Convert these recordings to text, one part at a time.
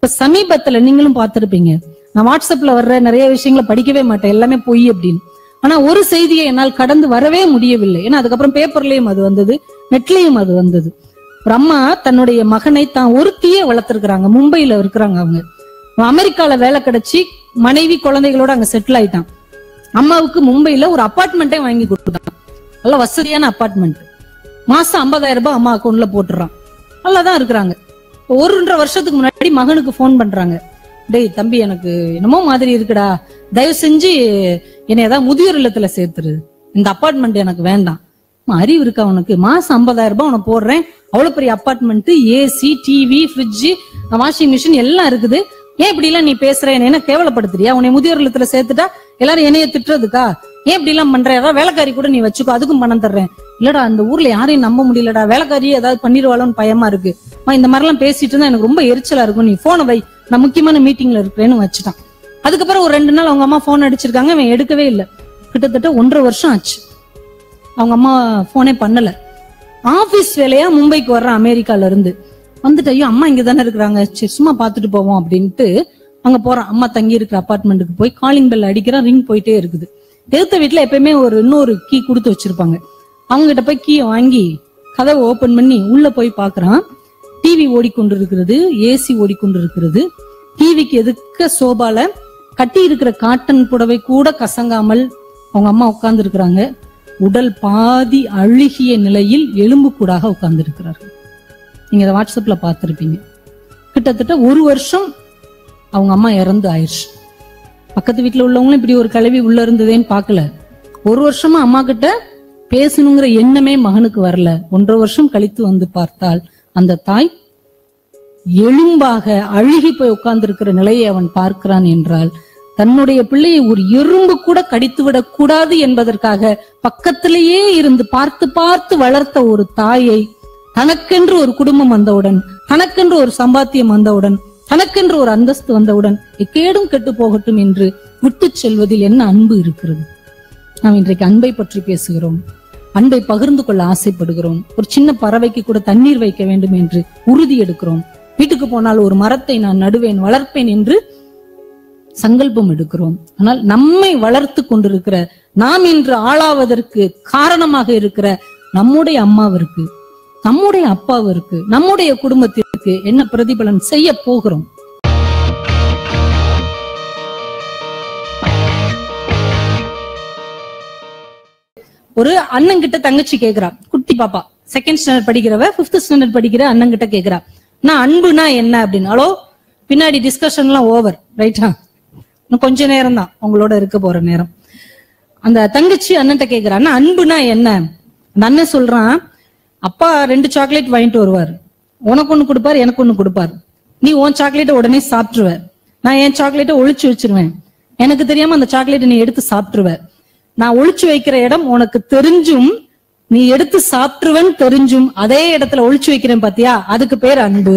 இப்ப சமீபத்துல நீங்களும் பார்த்திருப்பீங்க நான் வாட்ஸ்அப்ல வர்ற நிறைய விஷயங்களை படிக்கவே மாட்டேன் எல்லாமே பொய் அப்படின்னு ஆனா ஒரு செய்தியை என்னால் கடந்து வரவே முடியவில்லை ஏன்னா அதுக்கப்புறம் பேப்பர்லயும் அது வந்தது நெட்லயும் அது வந்தது ஒரு அம்மா தன்னுடைய மகனை தான் ஒருத்தியே வளர்த்திருக்கிறாங்க மும்பையில இருக்கிறாங்க அவங்க அவன் அமெரிக்கால வேலை கிடைச்சி மனைவி குழந்தைகளோட அங்க செட்டில் ஆயிட்டான் அம்மாவுக்கு மும்பையில ஒரு அபார்ட்மெண்ட்டே வாங்கி கொடுத்துட்டான் நல்ல வசதியான அபார்ட்மெண்ட் மாசம் 50000 ரூபாய் அம்மா அக்கௌண்ட்ல போட்டுறான் நல்லாதான் இருக்கிறாங்க ஒன்றரை வருஷத்துக்கு முன்னாடி மகனுக்கு ஃபோன் பண்றாங்க டேய் தம்பி எனக்கு என்னமோ மாதிரி இருக்குடா தயவு செஞ்சு என்னை ஏதாவது முதியோர் இல்லத்துல சேர்த்துரு இந்த அபார்ட்மெண்ட் எனக்கு வேண்டாம் அம்மா, அறிவு இருக்கா உனக்கு மாசம் 50000 ரூபாய் உனக்கு போடுறேன் அவ்வளவு பெரிய apartment AC TV fridge washing machine எல்லாம் இருக்குது ஏன் இப்படி எல்லாம் நீ பேசுற என்னை என்ன கேவலப்படுத்துறியா உன்னை முதியோர் இல்லத்துல சேர்த்துட்டா எல்லாரும் என்னைய திட்டுறதுக்கா ஏன் இப்படி எல்லாம் பண்ற யாராவது வேலைக்காரி கூட நீ வச்சுக்கோ அதுக்கும் பணம் தர்றேன் இல்லடா அந்த ஊர்ல யாரையும் நம்ப முடியலடா வேலைக்காரி ஏதாவது பண்ணிடுவாளோன்னு பயமா இருக்கு அம்மா, இந்த மாதிரி எல்லாம் பேசிட்டு இருந்தா எனக்கு ரொம்ப எரிச்சலா இருக்கும் நீ போனை வை நான் முக்கியமான மீட்டிங்ல இருக்கிறேன்னு வச்சுட்டான் அதுக்கப்புறம் ஒரு ரெண்டு நாள் அவங்க அம்மா போன் அடிச்சிருக்காங்க அவன் எடுக்கவே இல்லை கிட்டத்தட்ட ஒன்றரை வருஷம் ஆச்சு அவங்க அம்மா போனே பண்ணல ஆபீஸ் வேலையா மும்பைக்கு வர்றான் அமெரிக்கால இருந்து வந்துட்டு ஐயோ அம்மா இங்க தானே இருக்கிறாங்க சரி சும்மா பாத்துட்டு போவோம் அப்படின்ட்டு அங்க போறான் அம்மா தங்கி இருக்கிற அபார்ட்மெண்ட்டுக்கு போய் காலிங் பெல் அடிக்கிறான் ரிங் போயிட்டே இருக்குது எதிர்த்த வீட்டுல எப்பயுமே ஒரு இன்னொரு கீ கொடுத்து வச்சிருப்பாங்க அவங்க கிட்ட போய் கீயை வாங்கி கதவை ஓபன் பண்ணி உள்ள போய் பாக்குறான் டிவி ஓடிக்கொண்டிருக்கிறது ஏசி ஓடிக்கொண்டிருக்கிறது டிவிக்கு எதுக்க சோபால கட்டி இருக்கிற காட்டன் புடவை கூட கசங்காமல் அவங்க அம்மா உட்கார்ந்து இருக்கிறாங்க உடல் பாதி அழுகிய நிலையில் எலும்பு கூடாக உட்கார்ந்து இருக்கிறார்கள் நீங்க அதை வாட்ஸ்அப்ல பார்த்திருப்பீங்க கிட்டத்தட்ட ஒரு வருஷம் அவங்க அம்மா இறந்து ஆயிடுச்சு பக்கத்து வீட்டுல உள்ளவங்களும் இப்படி ஒரு கலவி உள்ள இருந்ததேன்னு பார்க்கல ஒரு வருஷமா அம்மா கிட்ட பேசணுங்கிற எண்ணமே மகனுக்கு வரல ஒன்றரை வருஷம் கழித்து வந்து பார்த்தால் அந்த தாய் எலும்பாக அழுகி போய் உட்கார்ந்திருக்கிற நிலையை அவன் பார்க்கிறான் என்றால் தன்னுடைய பிள்ளையை ஒரு எறும்பு கூட கடித்து விடக் கூடாது என்பதற்காக பக்கத்திலேயே இருந்து பார்த்து பார்த்து வளர்த்த ஒரு தாயை தனக்கென்று ஒரு குடும்பம் வந்தவுடன் தனக்கென்று ஒரு சம்பாத்தியம் வந்தவுடன் தனக்கென்று ஒரு அந்தஸ்து வந்தவுடன் எக்கேடும் கெட்டு போகட்டும் என்று விட்டுச் செல்வதில் என்ன அன்பு இருக்கிறது நாம் இன்றைக்கு அன்பை பற்றி பேசுகிறோம் அன்பை பகிர்ந்து கொள்ள ஆசைப்படுகிறோம் ஒரு சின்ன பறவைக்கு கூட தண்ணீர் வைக்க வேண்டும் என்று உறுதி எடுக்கிறோம் வீட்டுக்கு போனால் ஒரு மரத்தை நான் நடுவேன் வளர்ப்பேன் என்று சங்கல்பம் எடுக்கிறோம் ஆனால் நம்மை வளர்த்து கொண்டிருக்கிற நாம் இன்று ஆளாவதற்கு காரணமாக இருக்கிற நம்முடைய அம்மாவிற்கு நம்முடைய அப்பாவிற்கு நம்முடைய குடும்பத்திற்கு என்ன பிரதிபலன் செய்ய போகிறோம் ஒரு அண்ணன் கிட்ட தங்கச்சி கேக்குறா குட்டி பாப்பா செகண்ட் ஸ்டாண்டர்ட் படிக்கிறவ பிப்த் ஸ்டாண்டர்ட் படிக்கிற அண்ணன் கிட்ட கேக்குறா நான் அன்புனா என்ன அப்படின்னு ஹலோ பின்னாடி டிஸ்கஷன் எல்லாம் ஓவர் ரைட்டா இன்னும் கொஞ்ச நேரம் தான் உங்களோட இருக்க போற நேரம் அந்த தங்கச்சி அண்ணன்ட்ட கேக்குறா அண்ணா அன்புனா என்ன அந்த அண்ணன் சொல்றான் அப்பா ரெண்டு சாக்லேட் வாங்கிட்டு வருவார் உனக்கு ஒண்ணு கொடுப்பாரு எனக்கு ஒண்ணு கொடுப்பாரு நீ உன் சாக்லேட்டை உடனே சாப்பிட்டுருவ நான் என் சாக்லேட்டை ஒளிச்சு வச்சிருவேன் எனக்கு தெரியாம அந்த சாக்லேட்டை நீ எடுத்து சாப்பிட்டுருவ நான் ஒளிச்சு வைக்கிற இடம் உனக்கு தெரிஞ்சும் நீ எடுத்து சாப்பிட்டுருவன்னு தெரிஞ்சும் அதே இடத்துல ஒளிச்சு வைக்கிறேன் பாத்தியா அதுக்கு பேர் அன்பு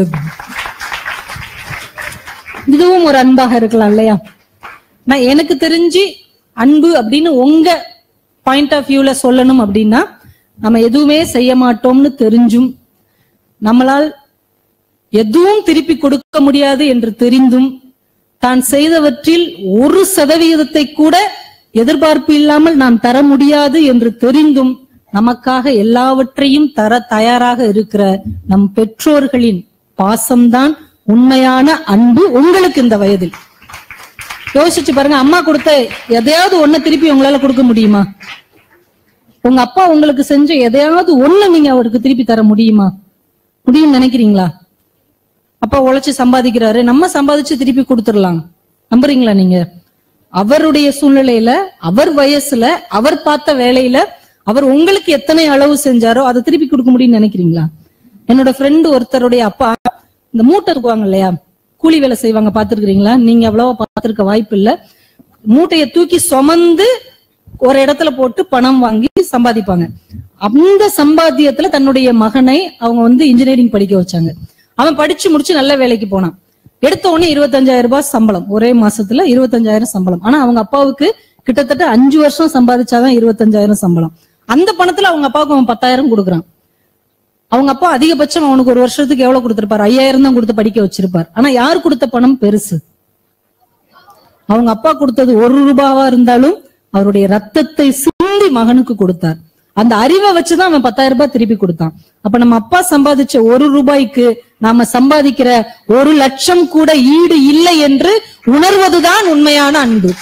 இதுவும் ஒரு அன்பாக இருக்கலாம் இல்லையா நான் எனக்கு தெரிஞ்சு அன்பு அப்படின்னு உங்க பாயிண்ட் ஆஃப் வியூல சொல்லணும் அப்படின்னா நம்ம எதுவுமே செய்ய மாட்டோம்னு தெரிஞ்சும் நம்மளால் எதுவும் திருப்பி கொடுக்க முடியாது என்று தெரிந்தும் தான் செய்தவற்றில் ஒரு சதவிகிதத்தை கூட எதிர்பார்ப்பு இல்லாமல் நாம் தர முடியாது என்று தெரிந்தும் நமக்காக எல்லாவற்றையும் தர தயாராக இருக்கிற நம் பெற்றோர்களின் பாசம்தான் உண்மையான அன்பு உங்களுக்கு இந்த வயதில் யோசிச்சு பாருங்க அம்மா கொடுத்த எதையாவது ஒண்ணு திருப்பி உங்களால கொடுக்க முடியுமா உங்க அப்பா உங்களுக்கு செஞ்ச எதையாவது ஒண்ணு நீங்க அவருக்கு திருப்பி தர முடியுமா முடியும்னு நினைக்கிறீங்களா அப்பா உழைச்சு சம்பாதிக்கிறாரு நம்ம சம்பாதிச்சு திருப்பி கொடுத்துடலாம் நம்புறீங்களா நீங்க அவருடைய சூழ்நிலையில அவர் வயசுல அவர் பார்த்த வேலையில அவர் உங்களுக்கு எத்தனை அளவு செஞ்சாரோ அதை திருப்பி கொடுக்க முடியும்னு நினைக்கிறீங்களா என்னோட ஃப்ரெண்டு ஒருத்தருடைய அப்பா இந்த மூட்டை இருக்குவாங்க இல்லையா கூலி வேலை செய்வாங்க பாத்துருக்கீங்களா நீங்க அவ்வளவா பார்த்திருக்க வாய்ப்பு இல்ல மூட்டையை தூக்கி சுமந்து ஒரு இடத்துல போட்டு பணம் வாங்கி சம்பாதிப்பாங்க அந்த சம்பாத்தியத்துல தன்னுடைய மகனை அவங்க வந்து இன்ஜினியரிங் படிக்க வச்சாங்க அவன் படிச்சு முடிச்சு நல்ல வேலைக்கு போனான் எடுத்த உடனே இருபத்தஞ்சாயிரம் ரூபாய் சம்பளம் ஒரே மாசத்துல இருபத்தஞ்சாயிரம் சம்பளம் ஆனா அவங்க அப்பாவுக்கு கிட்டத்தட்ட அஞ்சு வருஷம் சம்பாதிச்சாதான் இருபத்தஞ்சாயிரம் சம்பளம் அந்த பணத்துல அவங்க அப்பாவுக்கு அவன் பத்தாயிரம் கொடுக்குறான் அவங்க அப்பா அதிகபட்சம் அவனுக்கு ஒரு வருஷத்துக்கு எவ்வளவு கொடுத்திருப்பார் ஐயாயிரம் தான் கொடுத்து படிக்க வச்சிருப்பார் ஆனா யார் கொடுத்த பணம் பெருசு அவங்க அப்பா கொடுத்தது ஒரு ரூபாவா இருந்தாலும் அவருடைய ரத்தத்தை சிந்தி மகனுக்கு கொடுத்தார் அந்த அறிவை வச்சுதான் அவன் பத்தாயிரம் ரூபாய் திருப்பி கொடுத்தான் அப்ப நம்ம அப்பா சம்பாதிச்ச ஒரு ரூபாய்க்கு நாம சம்பாதிக்கிற ஒரு லட்சம் கூட ஈடு இல்லை என்று உணர்வதுதான் உண்மையான அன்பு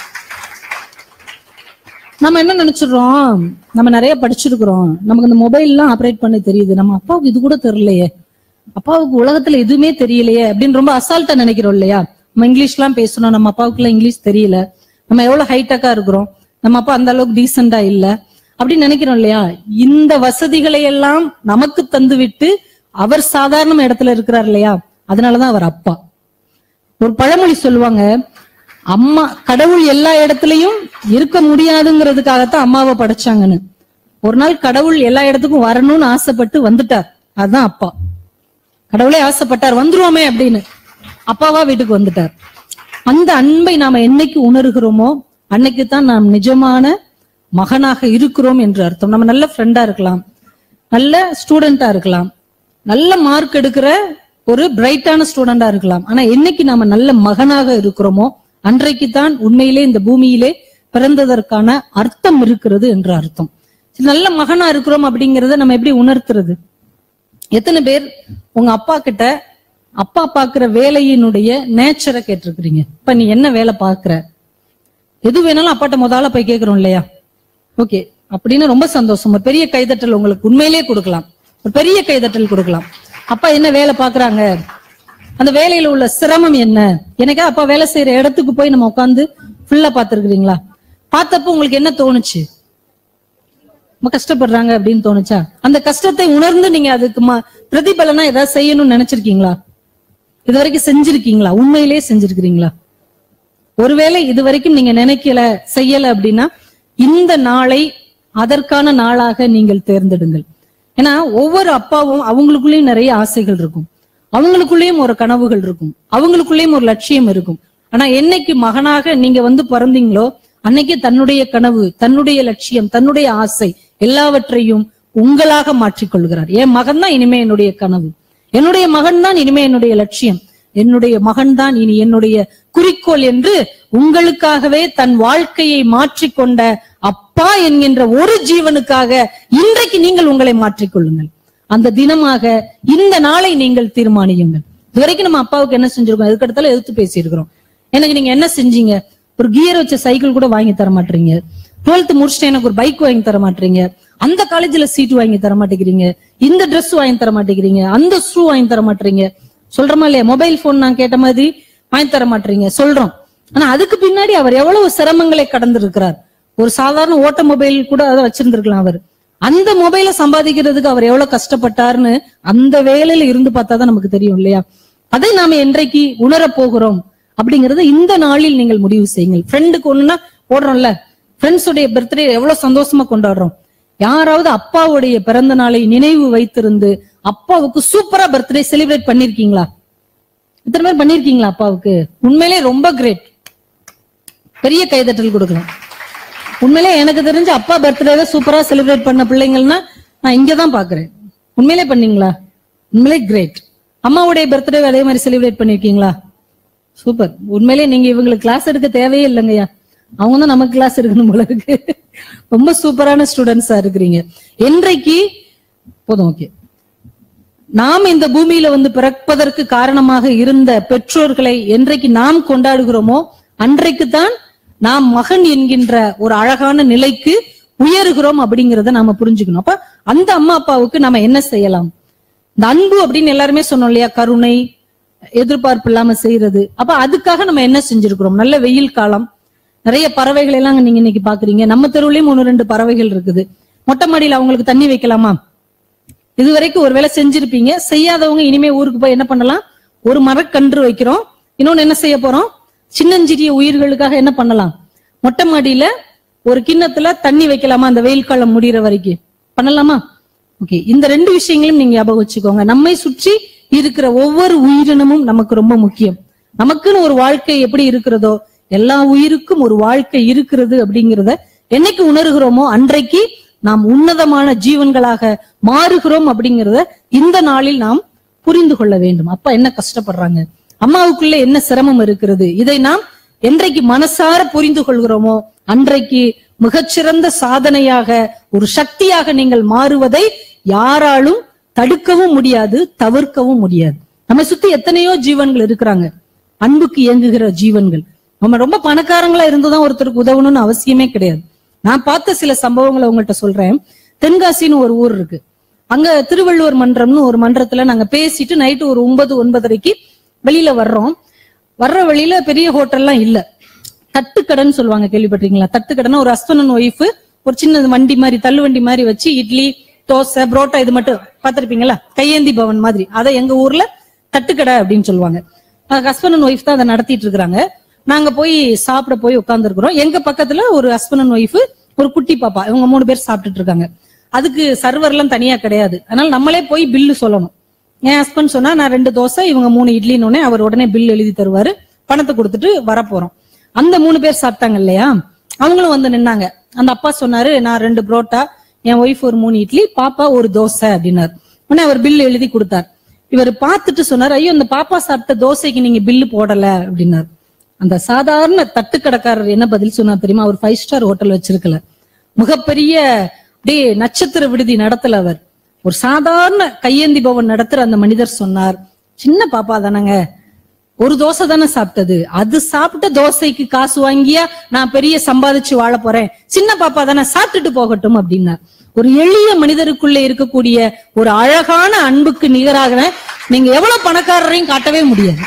நம்ம என்ன நினைச்சிடுறோம் நம்ம நிறைய படிச்சிருக்கிறோம் நமக்கு இந்த மொபைல் எல்லாம் ஆபரேட் பண்ண தெரியுது நம்ம அப்பாவுக்கு இது கூட தெரியலையே அப்பாவுக்கு உலகத்துல எதுவுமே தெரியலையே அப்படின்னு ரொம்ப அசால்ட்டா நினைக்கிறோம் இல்லையா நம்ம இங்கிலீஷ் எல்லாம் பேசணும் நம்ம அப்பாவுக்கு எல்லாம் இங்கிலீஷ் தெரியல நம்ம எவ்வளவு ஹைடெக்கா இருக்கிறோம் நம்ம அப்பா அந்த அளவுக்கு டீசெண்டா இல்ல அப்படின்னு நினைக்கிறோம் இல்லையா இந்த வசதிகளை எல்லாம் நமக்கு தந்து விட்டு அவர் சாதாரண இடத்துல இருக்கிறார் இல்லையா அதனாலதான் அவர் அப்பா ஒரு பழமொழி சொல்லுவாங்க அம்மா கடவுள் எல்லா இடத்துலயும் இருக்க முடியாதுங்கிறதுக்காகத்தான் அம்மாவை படைச்சாங்கன்னு ஒரு நாள் கடவுள் எல்லா இடத்துக்கும் வரணும்னு ஆசைப்பட்டு வந்துட்டார் அதுதான் அப்பா கடவுளே ஆசைப்பட்டார் வந்துருவோமே அப்படின்னு அப்பாவா வீட்டுக்கு வந்துட்டார் அந்த அன்பை நாம என்னைக்கு உணர்கிறோமோ அன்னைக்கு தான் நாம் நிஜமான மகனாக இருக்கிறோம் என்று அர்த்தம் நம்ம நல்ல ஃப்ரெண்டா இருக்கலாம் நல்ல ஸ்டூடெண்டா இருக்கலாம் நல்ல மார்க் எடுக்கிற ஒரு பிரைட்டான ஸ்டூடெண்டா இருக்கலாம் ஆனா என்னைக்கு நாம நல்ல மகனாக இருக்கிறோமோ அன்றைக்கு தான் உண்மையிலே இந்த பூமியிலே பிறந்ததற்கான அர்த்தம் இருக்கிறது என்று அர்த்தம் சரி, நல்ல மகனா இருக்கிறோம் அப்படிங்கறத நம்ம எப்படி உணர்த்துறது எத்தனை பேர் உங்க அப்பா கிட்ட அப்பா பாக்குற வேலையினுடைய நேச்சரை கேட்டிருக்கிறீங்க இப்ப நீ என்ன வேலை பாக்குற எது வேணாலும் அப்பாட்ட முதல்ல போய் கேக்குறோம் இல்லையா ஓகே அப்படின்னு ரொம்ப சந்தோஷம் ஒரு பெரிய கைதட்டல் உங்களுக்கு உண்மையிலேயே கொடுக்கலாம் ஒரு பெரிய கைதட்டல் கொடுக்கலாம் அப்பா என்ன வேலை பாக்குறாங்க அந்த வேலையில உள்ள சிரமம் என்ன எனக்கா அப்பா வேலை செய்யற இடத்துக்கு போய் நம்ம உட்காந்து ஃபுல்லா பாத்துருக்கீங்களா பார்த்தப்ப உங்களுக்கு என்ன தோணுச்சு ரொம்ப கஷ்டப்படுறாங்க அப்படின்னு தோணுச்சா அந்த கஷ்டத்தை உணர்ந்து நீங்க அதுக்கு ம- பிரதிபலனா ஏதாவது செய்யணும்னு நினைச்சிருக்கீங்களா இது வரைக்கும் செஞ்சிருக்கீங்களா உண்மையிலேயே செஞ்சிருக்கிறீங்களா ஒருவேளை இது வரைக்கும் நீங்க நினைக்கல செய்யல அப்படின்னா இந்த நாளை அதற்கான நாளாக நீங்கள் தேர்ந்தெடுங்கள் ஏன்னா ஒவ்வொரு அப்பாவும் அவங்களுக்குள்ளேயும் நிறைய ஆசைகள் இருக்கும் அவங்களுக்குள்ளேயும் ஒரு கனவுகள் இருக்கும் அவங்களுக்குள்ளேயும் ஒரு லட்சியம் இருக்கும் ஆனா என்னைக்கு மகனாக நீங்க வந்து பிறந்தீங்களோ அன்னைக்கு தன்னுடைய கனவு தன்னுடைய லட்சியம் தன்னுடைய ஆசை எல்லாவற்றையும் உங்களாக மாற்றிக்கொள்கிறார் என் மகன் தான் இனிமே என்னுடைய கனவு என்னுடைய மகன் தான் இனிமே என்னுடைய லட்சியம் என்னுடைய மகன் தான் இனி என்னுடைய குறிக்கோள் என்று உங்களுக்காகவே தன் வாழ்க்கையை மாற்றிக்கொண்ட அப்பா என்கின்ற ஒரு ஜீவனுக்காக இன்றைக்கு நீங்கள் உங்களை மாற்றிக்கொள்ளுங்கள் அந்த தினமாக இந்த நாளை நீங்கள் தீர்மானியுங்கள் இதுவரைக்கும் நம்ம அப்பாவுக்கு என்ன செஞ்சிருக்கோம் எதுக்கடுத்தாலும் எதிர்த்து பேசியிருக்கிறோம் எனக்கு நீங்க என்ன செஞ்சீங்க ஒரு கியர் வச்ச சைக்கிள் கூட வாங்கி தர மாட்டீங்க டுவெல்த் முடிச்சுட்டு எனக்கு ஒரு பைக் வாங்கி தர மாட்டீங்க அந்த காலேஜ்ல சீட் வாங்கி தர மாட்டேங்கிறீங்க இந்த Dress வாங்கி தர மாட்டேங்கிறீங்க அந்த ஷூ வாங்கி தர மாட்டீங்க சொல்றோமா இல்லையா மொபைல் போன் நான் கேட்ட மாதிரி வாங்கி தர மாட்டீங்க சொல்றோம் ஆனா அதுக்கு பின்னாடி அவர் எவ்வளவு சிரமங்களை கடந்து இருக்கிறார் ஒரு சாதாரண ஓட்ட மொபைல் கூட அதை வச்சிருந்திருக்கலாம் அவர் அந்த மொபைலை சம்பாதிக்கிறதுக்கு அவர் எவ்வளவு கஷ்டப்பட்டாருன்னு அந்த வேலையில இருந்து பார்த்தா தான் நமக்கு தெரியும் இல்லையா அதை நாம என்றைக்கு உணரப் போகிறோம் அப்படிங்கறத இந்த நாளில் நீங்கள் முடிவு செய்யுங்கள் ஃப்ரெண்டுக்கு ஒண்ணுன்னா போடுறோம்ல ஃப்ரெண்ட்ஸ் உடைய பர்த்டே எவ்வளவு சந்தோஷமா கொண்டாடுறோம் யாராவது அப்பாவுடைய பிறந்த நாளை நினைவு வைத்திருந்து அப்பாவுக்கு சூப்பரா பர்த்டே செலிப்ரேட் பண்ணிருக்கீங்களா இத்தனை பேர் பண்ணிருக்கீங்களா அப்பாவுக்கு உண்மையிலே ரொம்ப கிரேட் பெரிய கைதட்டல் கொடுக்கலாம் உண்மையிலே எனக்கு தெரிஞ்சு அப்பா பர்த்டேவை சூப்பரா செலிப்ரேட் பண்ண பிள்ளைங்கள்னா நான் இங்கதான் பாக்குறேன் உண்மையிலே பண்ணீங்களா உண்மையிலே கிரேட் அம்மாவுடைய பர்த்டே அதே மாதிரி செலிப்ரேட் பண்ணிருக்கீங்களா சூப்பர் உண்மையிலே நீங்க இவங்களுக்கு கிளாஸ் எடுக்க தேவையே இல்லைங்கய்யா அவங்க தான் நமக்கு கிளாஸ் எடுக்கணும் போல இருக்கு ரொம்ப சூப்பரான ஸ்டூடெண்ட்ஸா இருக்கிறீங்க என்றைக்கு போதும் ஓகே நாம் இந்த பூமியில வந்து பிறப்பதற்கு காரணமாக இருந்த பெற்றோர்களை என்றைக்கு நாம் கொண்டாடுகிறோமோ அன்றைக்கு தான் நாம் மகன் என்கின்ற ஒரு அழகான நிலைக்கு உயருகிறோம் அப்படிங்கறத நாம புரிஞ்சுக்கணும் அப்ப அந்த அம்மா அப்பாவுக்கு நாம என்ன செய்யலாம் இந்த அன்பு அப்படின்னு எல்லாருமே சொன்னோம் இல்லையா கருணை எதிர்பார்ப்பு இல்லாம செய்யறது அப்ப அதுக்காக நம்ம என்ன செஞ்சிருக்கிறோம் நல்ல வெயில் காலம் நிறைய பறவைகள் எல்லாம் நீங்க இன்னைக்கு பாக்குறீங்க நம்ம தெருவுலயும் ஒன்னு ரெண்டு பறவைகள் இருக்குது மொட்டை மாடியில அவங்களுக்கு தண்ணி வைக்கலாமா இது வரைக்கும் ஒருவேளை செஞ்சிருப்பீங்க செய்யாதவங்க இனிமே ஊருக்கு போய் என்ன பண்ணலாம் ஒரு மரக்கன்று வைக்கிறோம் இன்னொன்னு என்ன செய்ய போறோம் சின்னஞ்சிறிய உயிர்களுக்காக என்ன பண்ணலாம் மொட்டை மாடியில ஒரு கிண்ணத்துல தண்ணி வைக்கலாமா அந்த வெயில் காலம் முடியிற வரைக்கும் பண்ணலாமா ஓகே இந்த ரெண்டு விஷயங்களையும் நீங்க ஞாபகம் வச்சுக்கோங்க நம்மை சுற்றி இருக்கிற ஒவ்வொரு உயிரினமும் நமக்கு ரொம்ப முக்கியம் நமக்குன்னு ஒரு வாழ்க்கை எப்படி இருக்கிறதோ எல்லா உயிருக்கும் ஒரு வாழ்க்கை இருக்கிறது அப்படிங்கறத என்னைக்கு உணர்கிறோமோ அன்றைக்கு நாம் உன்னதமான ஜீவன்களாக மாறுகிறோம் அப்படிங்கறத இந்த நாளில் நாம் புரிந்து கொள்ள வேண்டும் அப்பா என்ன கஷ்டப்படுறாங்க அம்மாவுக்குள்ள என்ன சிரமம் இருக்கிறது இதை நாம் என்றைக்கு மனசார புரிந்து கொள்கிறோமோ அன்றைக்கு மிகச்சிறந்த சாதனையாக ஒரு சக்தியாக நீங்கள் மாறுவதை யாராலும் தடுக்கவும் முடியாது தவிர்க்கவும் முடியாது நம்ம சுத்தி எத்தனையோ ஜீவன்கள் இருக்கிறாங்க அன்புக்கு இயங்குகிற ஜீவன்கள் நம்ம ரொம்ப பணக்காரங்களா இருந்துதான் ஒருத்தருக்கு உதவணும்னு அவசியமே கிடையாது நான் பார்த்த சில சம்பவங்களை உங்கள்கிட்ட சொல்றேன் தென்காசின்னு ஒரு ஊர் இருக்கு அங்க திருவள்ளுவர் மன்றம்னு ஒரு மன்றத்துல நாங்க பேசிட்டு நைட்டு ஒரு ஒன்பது ஒன்பதரைக்கு வெளியில வர்றோம் வர்ற வழியில பெரிய ஹோட்டல்லாம் இல்ல தட்டுக்கடைன்னு சொல்லுவாங்க கேள்விப்பட்டிருக்கீங்களா தட்டுக்கடைன்னா ஒரு ஹஸ்பண்ட் ஒய்ஃப் ஒரு சின்ன வண்டி மாதிரி தள்ளு வண்டி மாதிரி வச்சு இட்லி தோசை புரோட்டா இது மட்டும் பார்த்திருப்பீங்களா கையேந்தி பவன் மாதிரி அதை எங்க ஊர்ல தட்டுக்கடை அப்படின்னு சொல்லுவாங்க ஹஸ்பண்ட் அண்ட் ஒய்ஃப் தான் அதை நடத்திட்டு இருக்காங்க நாங்க போய் சாப்பிட போய் உட்கார்ந்துருக்கிறோம் எங்க பக்கத்துல ஒரு ஹஸ்பண்ட் அண்ட் ஒய்ஃப் ஒரு குட்டி பாப்பா இவங்க மூணு பேர் சாப்பிட்டுட்டு இருக்காங்க அதுக்கு சர்வர் எல்லாம் தனியா கிடையாது அதனால நம்மளே போய் பில்லு சொல்லணும் என் ஹஸ்பண்ட் சொன்னா நான் ரெண்டு தோசை இவங்க மூணு இட்லின்னு அவர் உடனே பில் எழுதி தருவாரு பணத்தை கொடுத்துட்டு வரப்போறோம் அந்த மூணு பேர் சாப்பிட்டாங்க இல்லையா அவங்களும் வந்து நின்னாங்க அந்த அப்பா சொன்னாரு நான் ரெண்டு புரோட்டா என் ஒய்ஃப் ஒரு மூணு இட்லி பாப்பா ஒரு தோசை அப்படின்னாரு உடனே அவர் பில் எழுதி கொடுத்தார் இவர் பார்த்துட்டு சொன்னார் ஐயோ இந்த பாப்பா சாப்பிட்ட தோசைக்கு நீங்க பில்லு போடல அப்படின்னாரு அந்த சாதாரண தட்டுக்கடைக்காரர் என்ன பதில் சொன்னார் தெரியுமா அவர் ஃபைவ் ஸ்டார் ஹோட்டல் வச்சிருக்கல மிகப்பெரிய அப்படியே நட்சத்திர விடுதி நடத்தல அவர் ஒரு சாதாரண கையேந்தி பவன் நடத்துற அந்த மனிதர் சொன்னார் சின்ன பாப்பா தானங்க ஒரு தோசை தானே சாப்பிட்டது அது சாப்பிட்ட தோசைக்கு காசு வாங்கியா நான் பெரிய சம்பாதிச்சு வாழ போறேன் சின்ன பாப்பா தானே சாப்பிட்டுட்டு போகட்டும் அப்படின்னார் ஒரு எளிய மனிதருக்குள்ள இருக்கக்கூடிய ஒரு அழகான அன்புக்கு நிகராக நீங்க எவ்வளவு பணக்காரரையும் காட்டவே முடியாது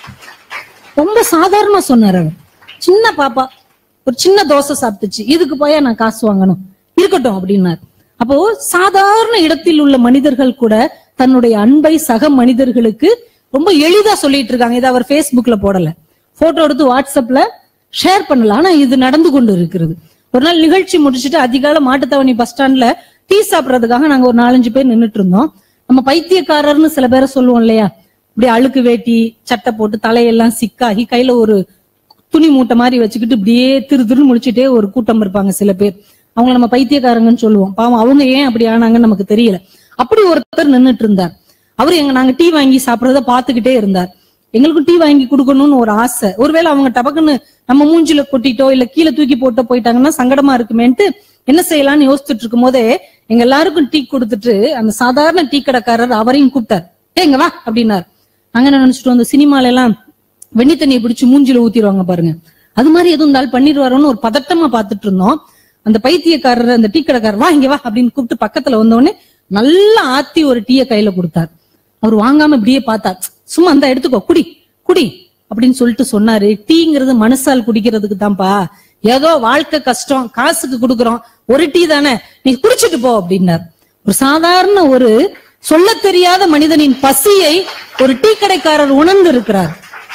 ரொம்ப சாதாரணமா சொன்னார் அவர் சின்ன பாப்பா ஒரு சின்ன தோசை சாப்பிட்டுச்சு இதுக்கு போயா நான் காசு வாங்கணும் இருக்கட்டும் அப்படின்னார் அப்போ சாதாரண இடத்தில் உள்ள மனிதர்கள் கூட தன்னுடைய அன்பை சக மனிதர்களுக்கு ரொம்ப எளிதா சொல்லிட்டு இருக்காங்க இதை அவர் Facebookல போடல போட்டோ எடுத்து வாட்ஸ்அப்ல ஷேர் பண்ணல ஆனா இது நடந்து கொண்டு இருக்கிறது ஒரு நாள் நிகழ்ச்சி முடிச்சுட்டு அதிகால மாட்டுத்தாவணி பஸ் ஸ்டாண்ட்ல டீ சாப்பிடறதுக்காக நாங்க ஒரு நாலஞ்சு பேர் நின்னுட்டு இருந்தோம் நம்ம பைத்தியக்காரர்னு சில பேரை சொல்லுவோம் இல்லையா இப்படி அழுக்கு வேட்டி சட்டை போட்டு தலையெல்லாம் சிக்காகி கையில ஒரு துணி மூட்டை மாதிரி வச்சுக்கிட்டு இப்படியே திரு திருன்னு முடிச்சுட்டே ஒரு கூட்டம் இருப்பாங்க சில பேர் அவங்க நம்ம பைத்தியக்காரங்கன்னு சொல்லுவோம் பாவம் அவங்க ஏன் அப்படி ஆனாங்கன்னு நமக்கு தெரியல அப்படி ஒருத்தர் நின்னுட்டு இருந்தார் அவரு எங்க நாங்க டீ வாங்கி சாப்பிடறத பாத்துக்கிட்டே இருந்தார் எங்களுக்கும் டீ வாங்கி கொடுக்கணும்னு ஒரு ஆசை ஒருவேளை அவங்க டபக்குன்னு நம்ம மூஞ்சில கொட்டிட்டோ இல்ல கீழே தூக்கி போட்டோ போயிட்டாங்கன்னா சங்கடமா இருக்குமேன்ட்டு என்ன செய்யலாம்னு யோசிச்சுட்டு இருக்கும் போதே எங்க எல்லாருக்கும் டீ கொடுத்துட்டு அந்த சாதாரண டீ கடைக்காரர் அவரையும் கூப்பிட்டார் "ஏய், இங்க வா அப்படின்னார் நாங்க என்ன நினைச்சிட்டு வந்தோம் சினிமால எல்லாம் வெண்ணி தண்ணியை பிடிச்சு மூஞ்சில ஊத்திடுவாங்க பாருங்க அது மாதிரி எதுவும் இருந்தாலும் பண்ணிடுவாரோன்னு ஒரு பதட்டமா பாத்துட்டு இருந்தோம் அந்த பைத்தியக்காரர் அந்த டீ கடைக்காரர் வா இங்க வா அப்படின்னு கூப்பிட்டு பக்கத்துல வந்தோடனே நல்லா ஆத்தி ஒரு டீயை கையில கொடுத்தார் அவர் வாங்காம இப்படியே பார்த்தார் சும்மா அந்த எடுத்துக்கோ குடி குடி அப்படின்னு சொல்லிட்டு சொன்னாரு டீங்கிறது மனசால் குடிக்கிறதுக்கு தான்ப்பா ஏதோ வாழ்க்கை கஷ்டம் காசுக்கு கொடுக்கறோம் ஒரு டீ தானே நீ குடிச்சிட்டு போ அப்படின்னார் ஒரு சாதாரண ஒரு சொல்ல தெரியாத மனிதனின் பசியை ஒரு டீ கடைக்காரர் உணர்ந்து இருக்கிறார்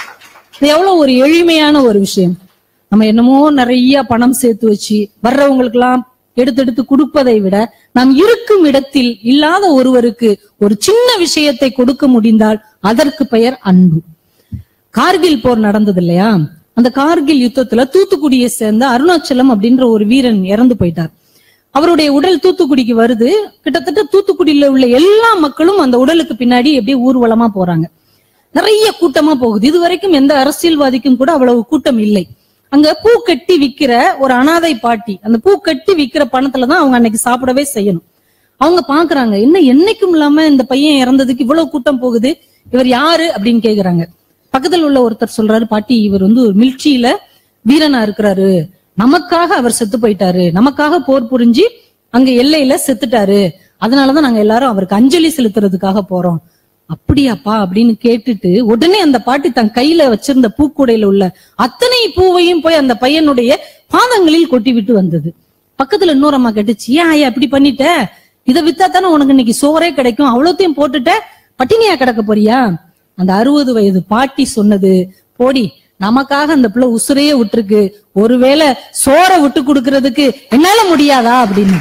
இது எவ்வளவு ஒரு எளிமையான ஒரு விஷயம் நம்ம என்னமோ நிறைய பணம் சேர்த்து வச்சு வர்றவங்களுக்கு எல்லாம் எடுத்து எடுத்து கொடுப்பதை விட நாம் இருக்கும் இடத்தில் இல்லாத ஒருவருக்கு ஒரு சின்ன விஷயத்தை கொடுக்க முடிந்தால் அதற்கு பெயர் அன்பு கார்கில் போர் நடந்தது இல்லையா அந்த கார்கில் யுத்தத்துல தூத்துக்குடியை சேர்ந்த அருணாச்சலம் அப்படின்ற ஒரு வீரன் இறந்து போயிட்டார் அவருடைய உடல் தூத்துக்குடிக்கு வருது கிட்டத்தட்ட தூத்துக்குடியில உள்ள எல்லா மக்களும் அந்த உடலுக்கு பின்னாடி எப்படியே ஊர்வலமா போறாங்க நிறைய கூட்டமா போகுது இது வரைக்கும் எந்த அரசியல்வாதிக்கும் கூட அவ்வளவு கூட்டம் இல்லை அங்க பூ கட்டி விக்கிற ஒரு அனாதை பாட்டி அந்த பூ கட்டி விக்கிற பணத்துல தான் அவங்க அன்னைக்கு சாப்பிடவே செய்யணும் அவங்க பாக்குறாங்க என்ன என்னைக்கும் இல்லாம இந்த பையன் இறந்ததுக்கு இவ்வளவு கூட்டம் போகுது இவர் யாரு அப்படின்னு கேக்குறாங்க பக்கத்துல உள்ள ஒருத்தர் சொல்றாரு பாட்டி இவர் வந்து ஒரு மில்ட்ரியில வீரனா இருக்கிறாரு நமக்காக அவர் செத்து போயிட்டாரு நமக்காக போர் புரிஞ்சு அங்க எல்லையில செத்துட்டாரு அதனாலதான் நாங்க எல்லாரும் அவருக்கு அஞ்சலி செலுத்துறதுக்காக போறோம் அப்படியாப்பா அப்படின்னு கேட்டுட்டு உடனே அந்த பாட்டி தன் கையில வச்சிருந்த பூக்கூடையில உள்ள அத்தனை பூவையும் போய் அந்த பையனுடைய பாதங்களில் கொட்டி விட்டு வந்தது பக்கத்துல இன்னொரு அம்மா கேட்டுச்சு ஏன் ஐயா இப்படி பண்ணிட்ட இதை வித்தா தானே உனக்கு இன்னைக்கு சோறே கிடைக்கும் அவ்வளோத்தையும் போட்டுட்ட பட்டினியா கிடக்க போறியா அந்த அறுபது வயது பாட்டி சொன்னது போடி நமக்காக அந்த பிள்ளை உசுரையே விட்டுருக்கு ஒருவேளை சோறை விட்டு கொடுக்கறதுக்கு என்னால முடியாதா அப்படின்னு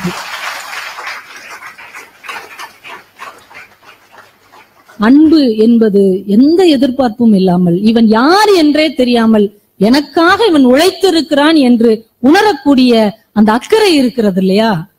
அன்பு என்பது எந்த எதிர்பார்ப்பும் இல்லாமல் இவன் யார் என்றே தெரியாமல் எனக்காக இவன் உழைத்திருக்கிறான் என்று உணரக்கூடிய அந்த அக்கறை இருக்கிறது இல்லையா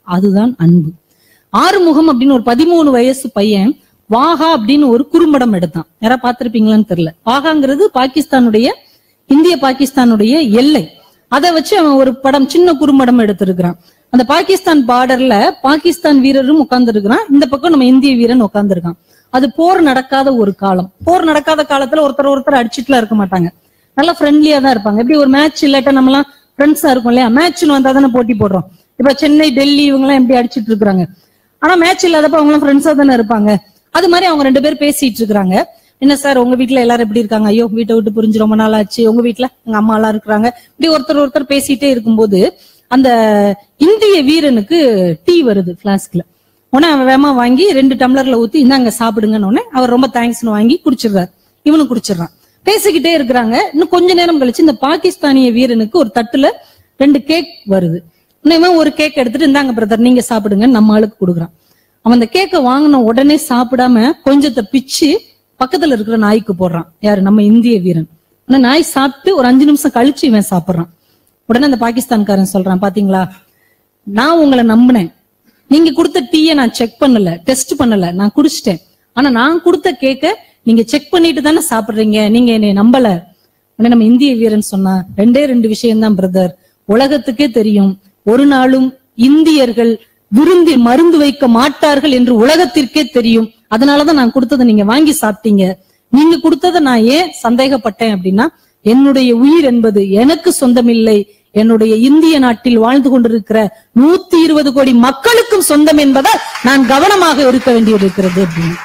அதுதான் அன்பு ஆறுமுகம் அப்படின்னு ஒரு பதிமூணு வயசு பையன் வாகா அப்படின்னு ஒரு குறும்படம் எடுத்தான் யாரா பார்த்திருப்பீங்களான்னு தெரியல வாகாங்கிறது பாகிஸ்தானுடைய இந்திய பாகிஸ்தானுடைய எல்லை அதை வச்சு அவன் ஒரு படம் சின்ன குறும்படம் எடுத்திருக்கிறான் அந்த பாகிஸ்தான் பார்டர்ல பாகிஸ்தான் வீரரும் உட்கார்ந்து இருக்கிறான் இந்த பக்கம் நம்ம இந்திய வீரன் உட்கார்ந்து இருக்கான் அது போர் நடக்காத ஒரு காலம் போர் நடக்காத காலத்துல ஒருத்தர் ஒருத்தர் அடிச்சுட்டுலாம் இருக்க மாட்டாங்க நல்லா ஃப்ரெண்ட்லியா தான் இருப்பாங்க எப்படி ஒரு மேட்ச் இல்லாட்டா நம்மலாம் ஃப்ரெண்ட்ஸா இருக்கும் இல்லையா மேட்ச்னு வந்தா தானே போட்டி போடுறோம் இப்ப சென்னை டெல்லி இவங்க எல்லாம் எப்படி அடிச்சிட்டு இருக்காங்க ஆனா மேட்ச் இல்லாதப்ப அவங்க ஃப்ரெண்ட்ஸா தானே இருப்பாங்க அது மாதிரி அவங்க ரெண்டு பேர் பேசிட்டு இருக்காங்க என்ன சார் உங்க வீட்ல எல்லாரும் எப்படி இருக்காங்க ஐயோ வீட்டை விட்டு புரிஞ்சு ரொம்ப நாள் ஆச்சு உங்க வீட்ல எங்க அம்மா எல்லாம் இருக்கிறாங்க இப்படி ஒருத்தர் ஒருத்தர் பேசிட்டே இருக்கும்போது அந்த இந்திய வீரனுக்கு டீ வருது பிளாஸ்க்ல உடனே அவன் வேகமா வாங்கி ரெண்டு டம்ளர்ல ஊத்தி இந்தாங்க சாப்பிடுங்கன்னு உடனே அவர் ரொம்ப தேங்க்ஸ்னு வாங்கி குடிச்சிடுறாரு இவனும் குடிச்சிடுறான் பேசிக்கிட்டே இருக்கிறாங்க இன்னும் கொஞ்ச நேரம் கழிச்சு இந்த பாகிஸ்தானிய வீரனுக்கு ஒரு தட்டுல ரெண்டு கேக் வருது உடனே இவன் ஒரு கேக் எடுத்துட்டு இந்தாங்க பிரதர் நீங்க சாப்பிடுங்கன்னு நம்ம ஆளுக்கு கொடுக்குறான் அவன் அந்த கேக்கை வாங்கின உடனே சாப்பிடாம கொஞ்சத்தை பிச்சு பக்கத்துல இருக்கிற நாய்க்கு போடுறான் யாரு நம்ம இந்திய வீரன் ஆனா நாய் சாப்பிட்டு ஒரு அஞ்சு நிமிஷம் கழிச்சு இவன் சாப்பிடுறான் உடனே அந்த பாகிஸ்தான்காரன் சொல்றான் பாத்தீங்களா நான் உங்களை நம்பினேன் நீங்க கொடுத்த டீயை நான் செக் பண்ணல டெஸ்ட் பண்ணல நான் குடிச்சிட்டேன் ஆனா நான் கொடுத்த கேக்க நீங்க செக் பண்ணிட்டு தானே சாப்பிடுறீங்க நீங்க என்னை நம்பல உடனே நம்ம இந்திய வீரன் சொன்னா ரெண்டே ரெண்டு விஷயம் தான் பிரதர் உலகத்துக்கே தெரியும் ஒரு நாளும் இந்தியர்கள் விருந்தி மருந்து வைக்க மாட்டார்கள் என்று உலகத்திற்கே தெரியும் அதனாலதான் நான் கொடுத்ததை நீங்க வாங்கி சாப்பிட்டீங்க நீங்க கொடுத்ததை நான் ஏன் சந்தேகப்பட்டேன் அப்படின்னா என்னுடைய உயிர் என்பது எனக்கு சொந்தமில்லை என்னுடைய இந்திய நாட்டில் வாழ்ந்து கொண்டிருக்கிற நூத்தி இருபது கோடி மக்களுக்கும் சொந்தம் என்பதால் நான் கவனமாக இருக்க வேண்டியிருக்கிறது அப்படின்னு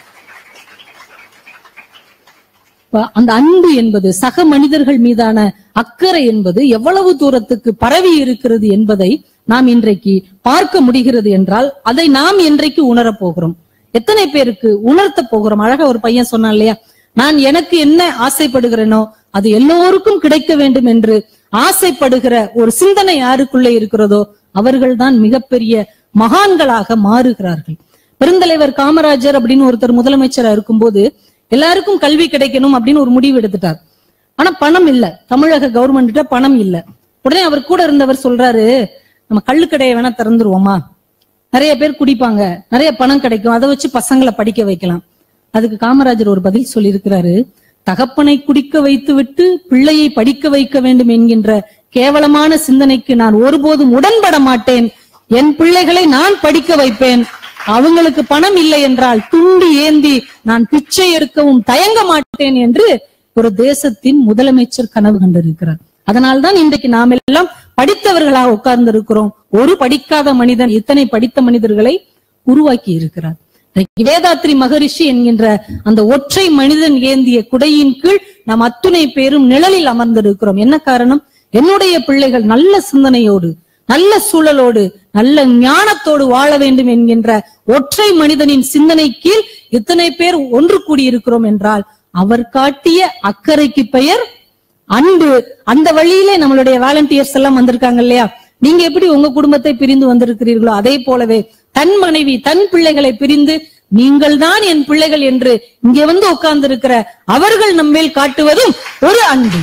இப்ப அந்த அன்பு என்பது சக மனிதர்கள் மீதான அக்கறை என்பது எவ்வளவு தூரத்துக்கு பரவி இருக்கிறது என்பதை நாம் இன்றைக்கு பார்க்க முடிகிறது என்றால் அதை நாம் என்றைக்கு உணரப் போகிறோம் எத்தனை பேருக்கு உணர்த்த போகிறோம் அழகா ஒரு பையன் சொன்னான் இல்லையா நான் எனக்கு என்ன ஆசைப்படுகிறேனோ அது எல்லோருக்கும் கிடைக்க வேண்டும் என்று ஆசைப்படுகிற ஒரு சிந்தனை யாருக்குள்ளே இருக்கிறதோ அவர்கள்தான் மிகப்பெரிய மகான்களாக மாறுகிறார்கள் பெருந்தலைவர் காமராஜர் அப்படின்னு ஒருத்தர் முதலமைச்சரா இருக்கும்போது எல்லாருக்கும் கல்வி கிடைக்கணும் அப்படின்னு ஒரு முடிவு எடுத்துட்டார் ஆனா பணம் இல்ல தமிழக கவர்மெண்ட் பணம் இல்ல உடனே அவர் கூட இருந்தவர் சொல்றாரு நம்ம கள்ளுக்கடையை வேணா திறந்துருவோமா நிறைய பேர் குடிப்பாங்க நிறைய பணம் கிடைக்கும் அதை வச்சு பசங்களை படிக்க வைக்கலாம் அதுக்கு காமராஜர் ஒரு பதில் சொல்லியிருக்கிறாரு தகப்பனை குடிக்க வைத்து விட்டு பிள்ளையை படிக்க வைக்க வேண்டும் என்கின்ற கேவலமான சிந்தனைக்கு நான் ஒருபோதும் உடன்பட மாட்டேன் என் பிள்ளைகளை நான் படிக்க வைப்பேன் அவங்களுக்கு பணம் இல்லை என்றால் துண்டு ஏந்தி நான் பிச்சை எடுக்கவும் தயங்க மாட்டேன் என்று ஒரு தேசத்தின் முதலமைச்சர் கனவு கண்டிருக்கிறார் அதனால்தான் இன்றைக்கு நாம் எல்லாம் படித்தவர்களாக உட்கார்ந்து இருக்கிறோம் ஒரு படிக்காத மனிதன் இத்தனை படித்த மனிதர்களை உருவாக்கி இருக்கிறார் இன்றைக்கு வேதாத்ரி மகரிஷி என்கின்ற அந்த ஒற்றை மனிதன் ஏந்திய குடையின் கீழ் நாம் அத்துணை பேரும் நிழலில் அமர்ந்திருக்கிறோம் என்ன காரணம் என்னுடைய பிள்ளைகள் நல்ல சிந்தனையோடு நல்ல சூழலோடு நல்ல ஞானத்தோடு வாழ வேண்டும் என்கின்ற ஒற்றை மனிதனின் சிந்தனை கீழ் இத்தனை பேர் ஒன்று கூடியிருக்கிறோம் என்றால் அவர் காட்டிய அக்கறைக்கு பெயர் அன்பு அந்த வழியிலே நம்மளுடைய வாலண்டியர்ஸ் எல்லாம் வந்திருக்காங்க இல்லையா நீங்க எப்படி உங்க குடும்பத்தை பிரிந்து வந்திருக்கிறீர்களோ அதே போலவே தன் மனைவி தன் பிள்ளைகளை பிரிந்து நீங்கள் தான் என் பிள்ளைகள் என்று இங்கே வந்து உட்கார்ந்து இருக்கிற அவர்கள் நம்மேல் காட்டுவதும் ஒரு அன்பு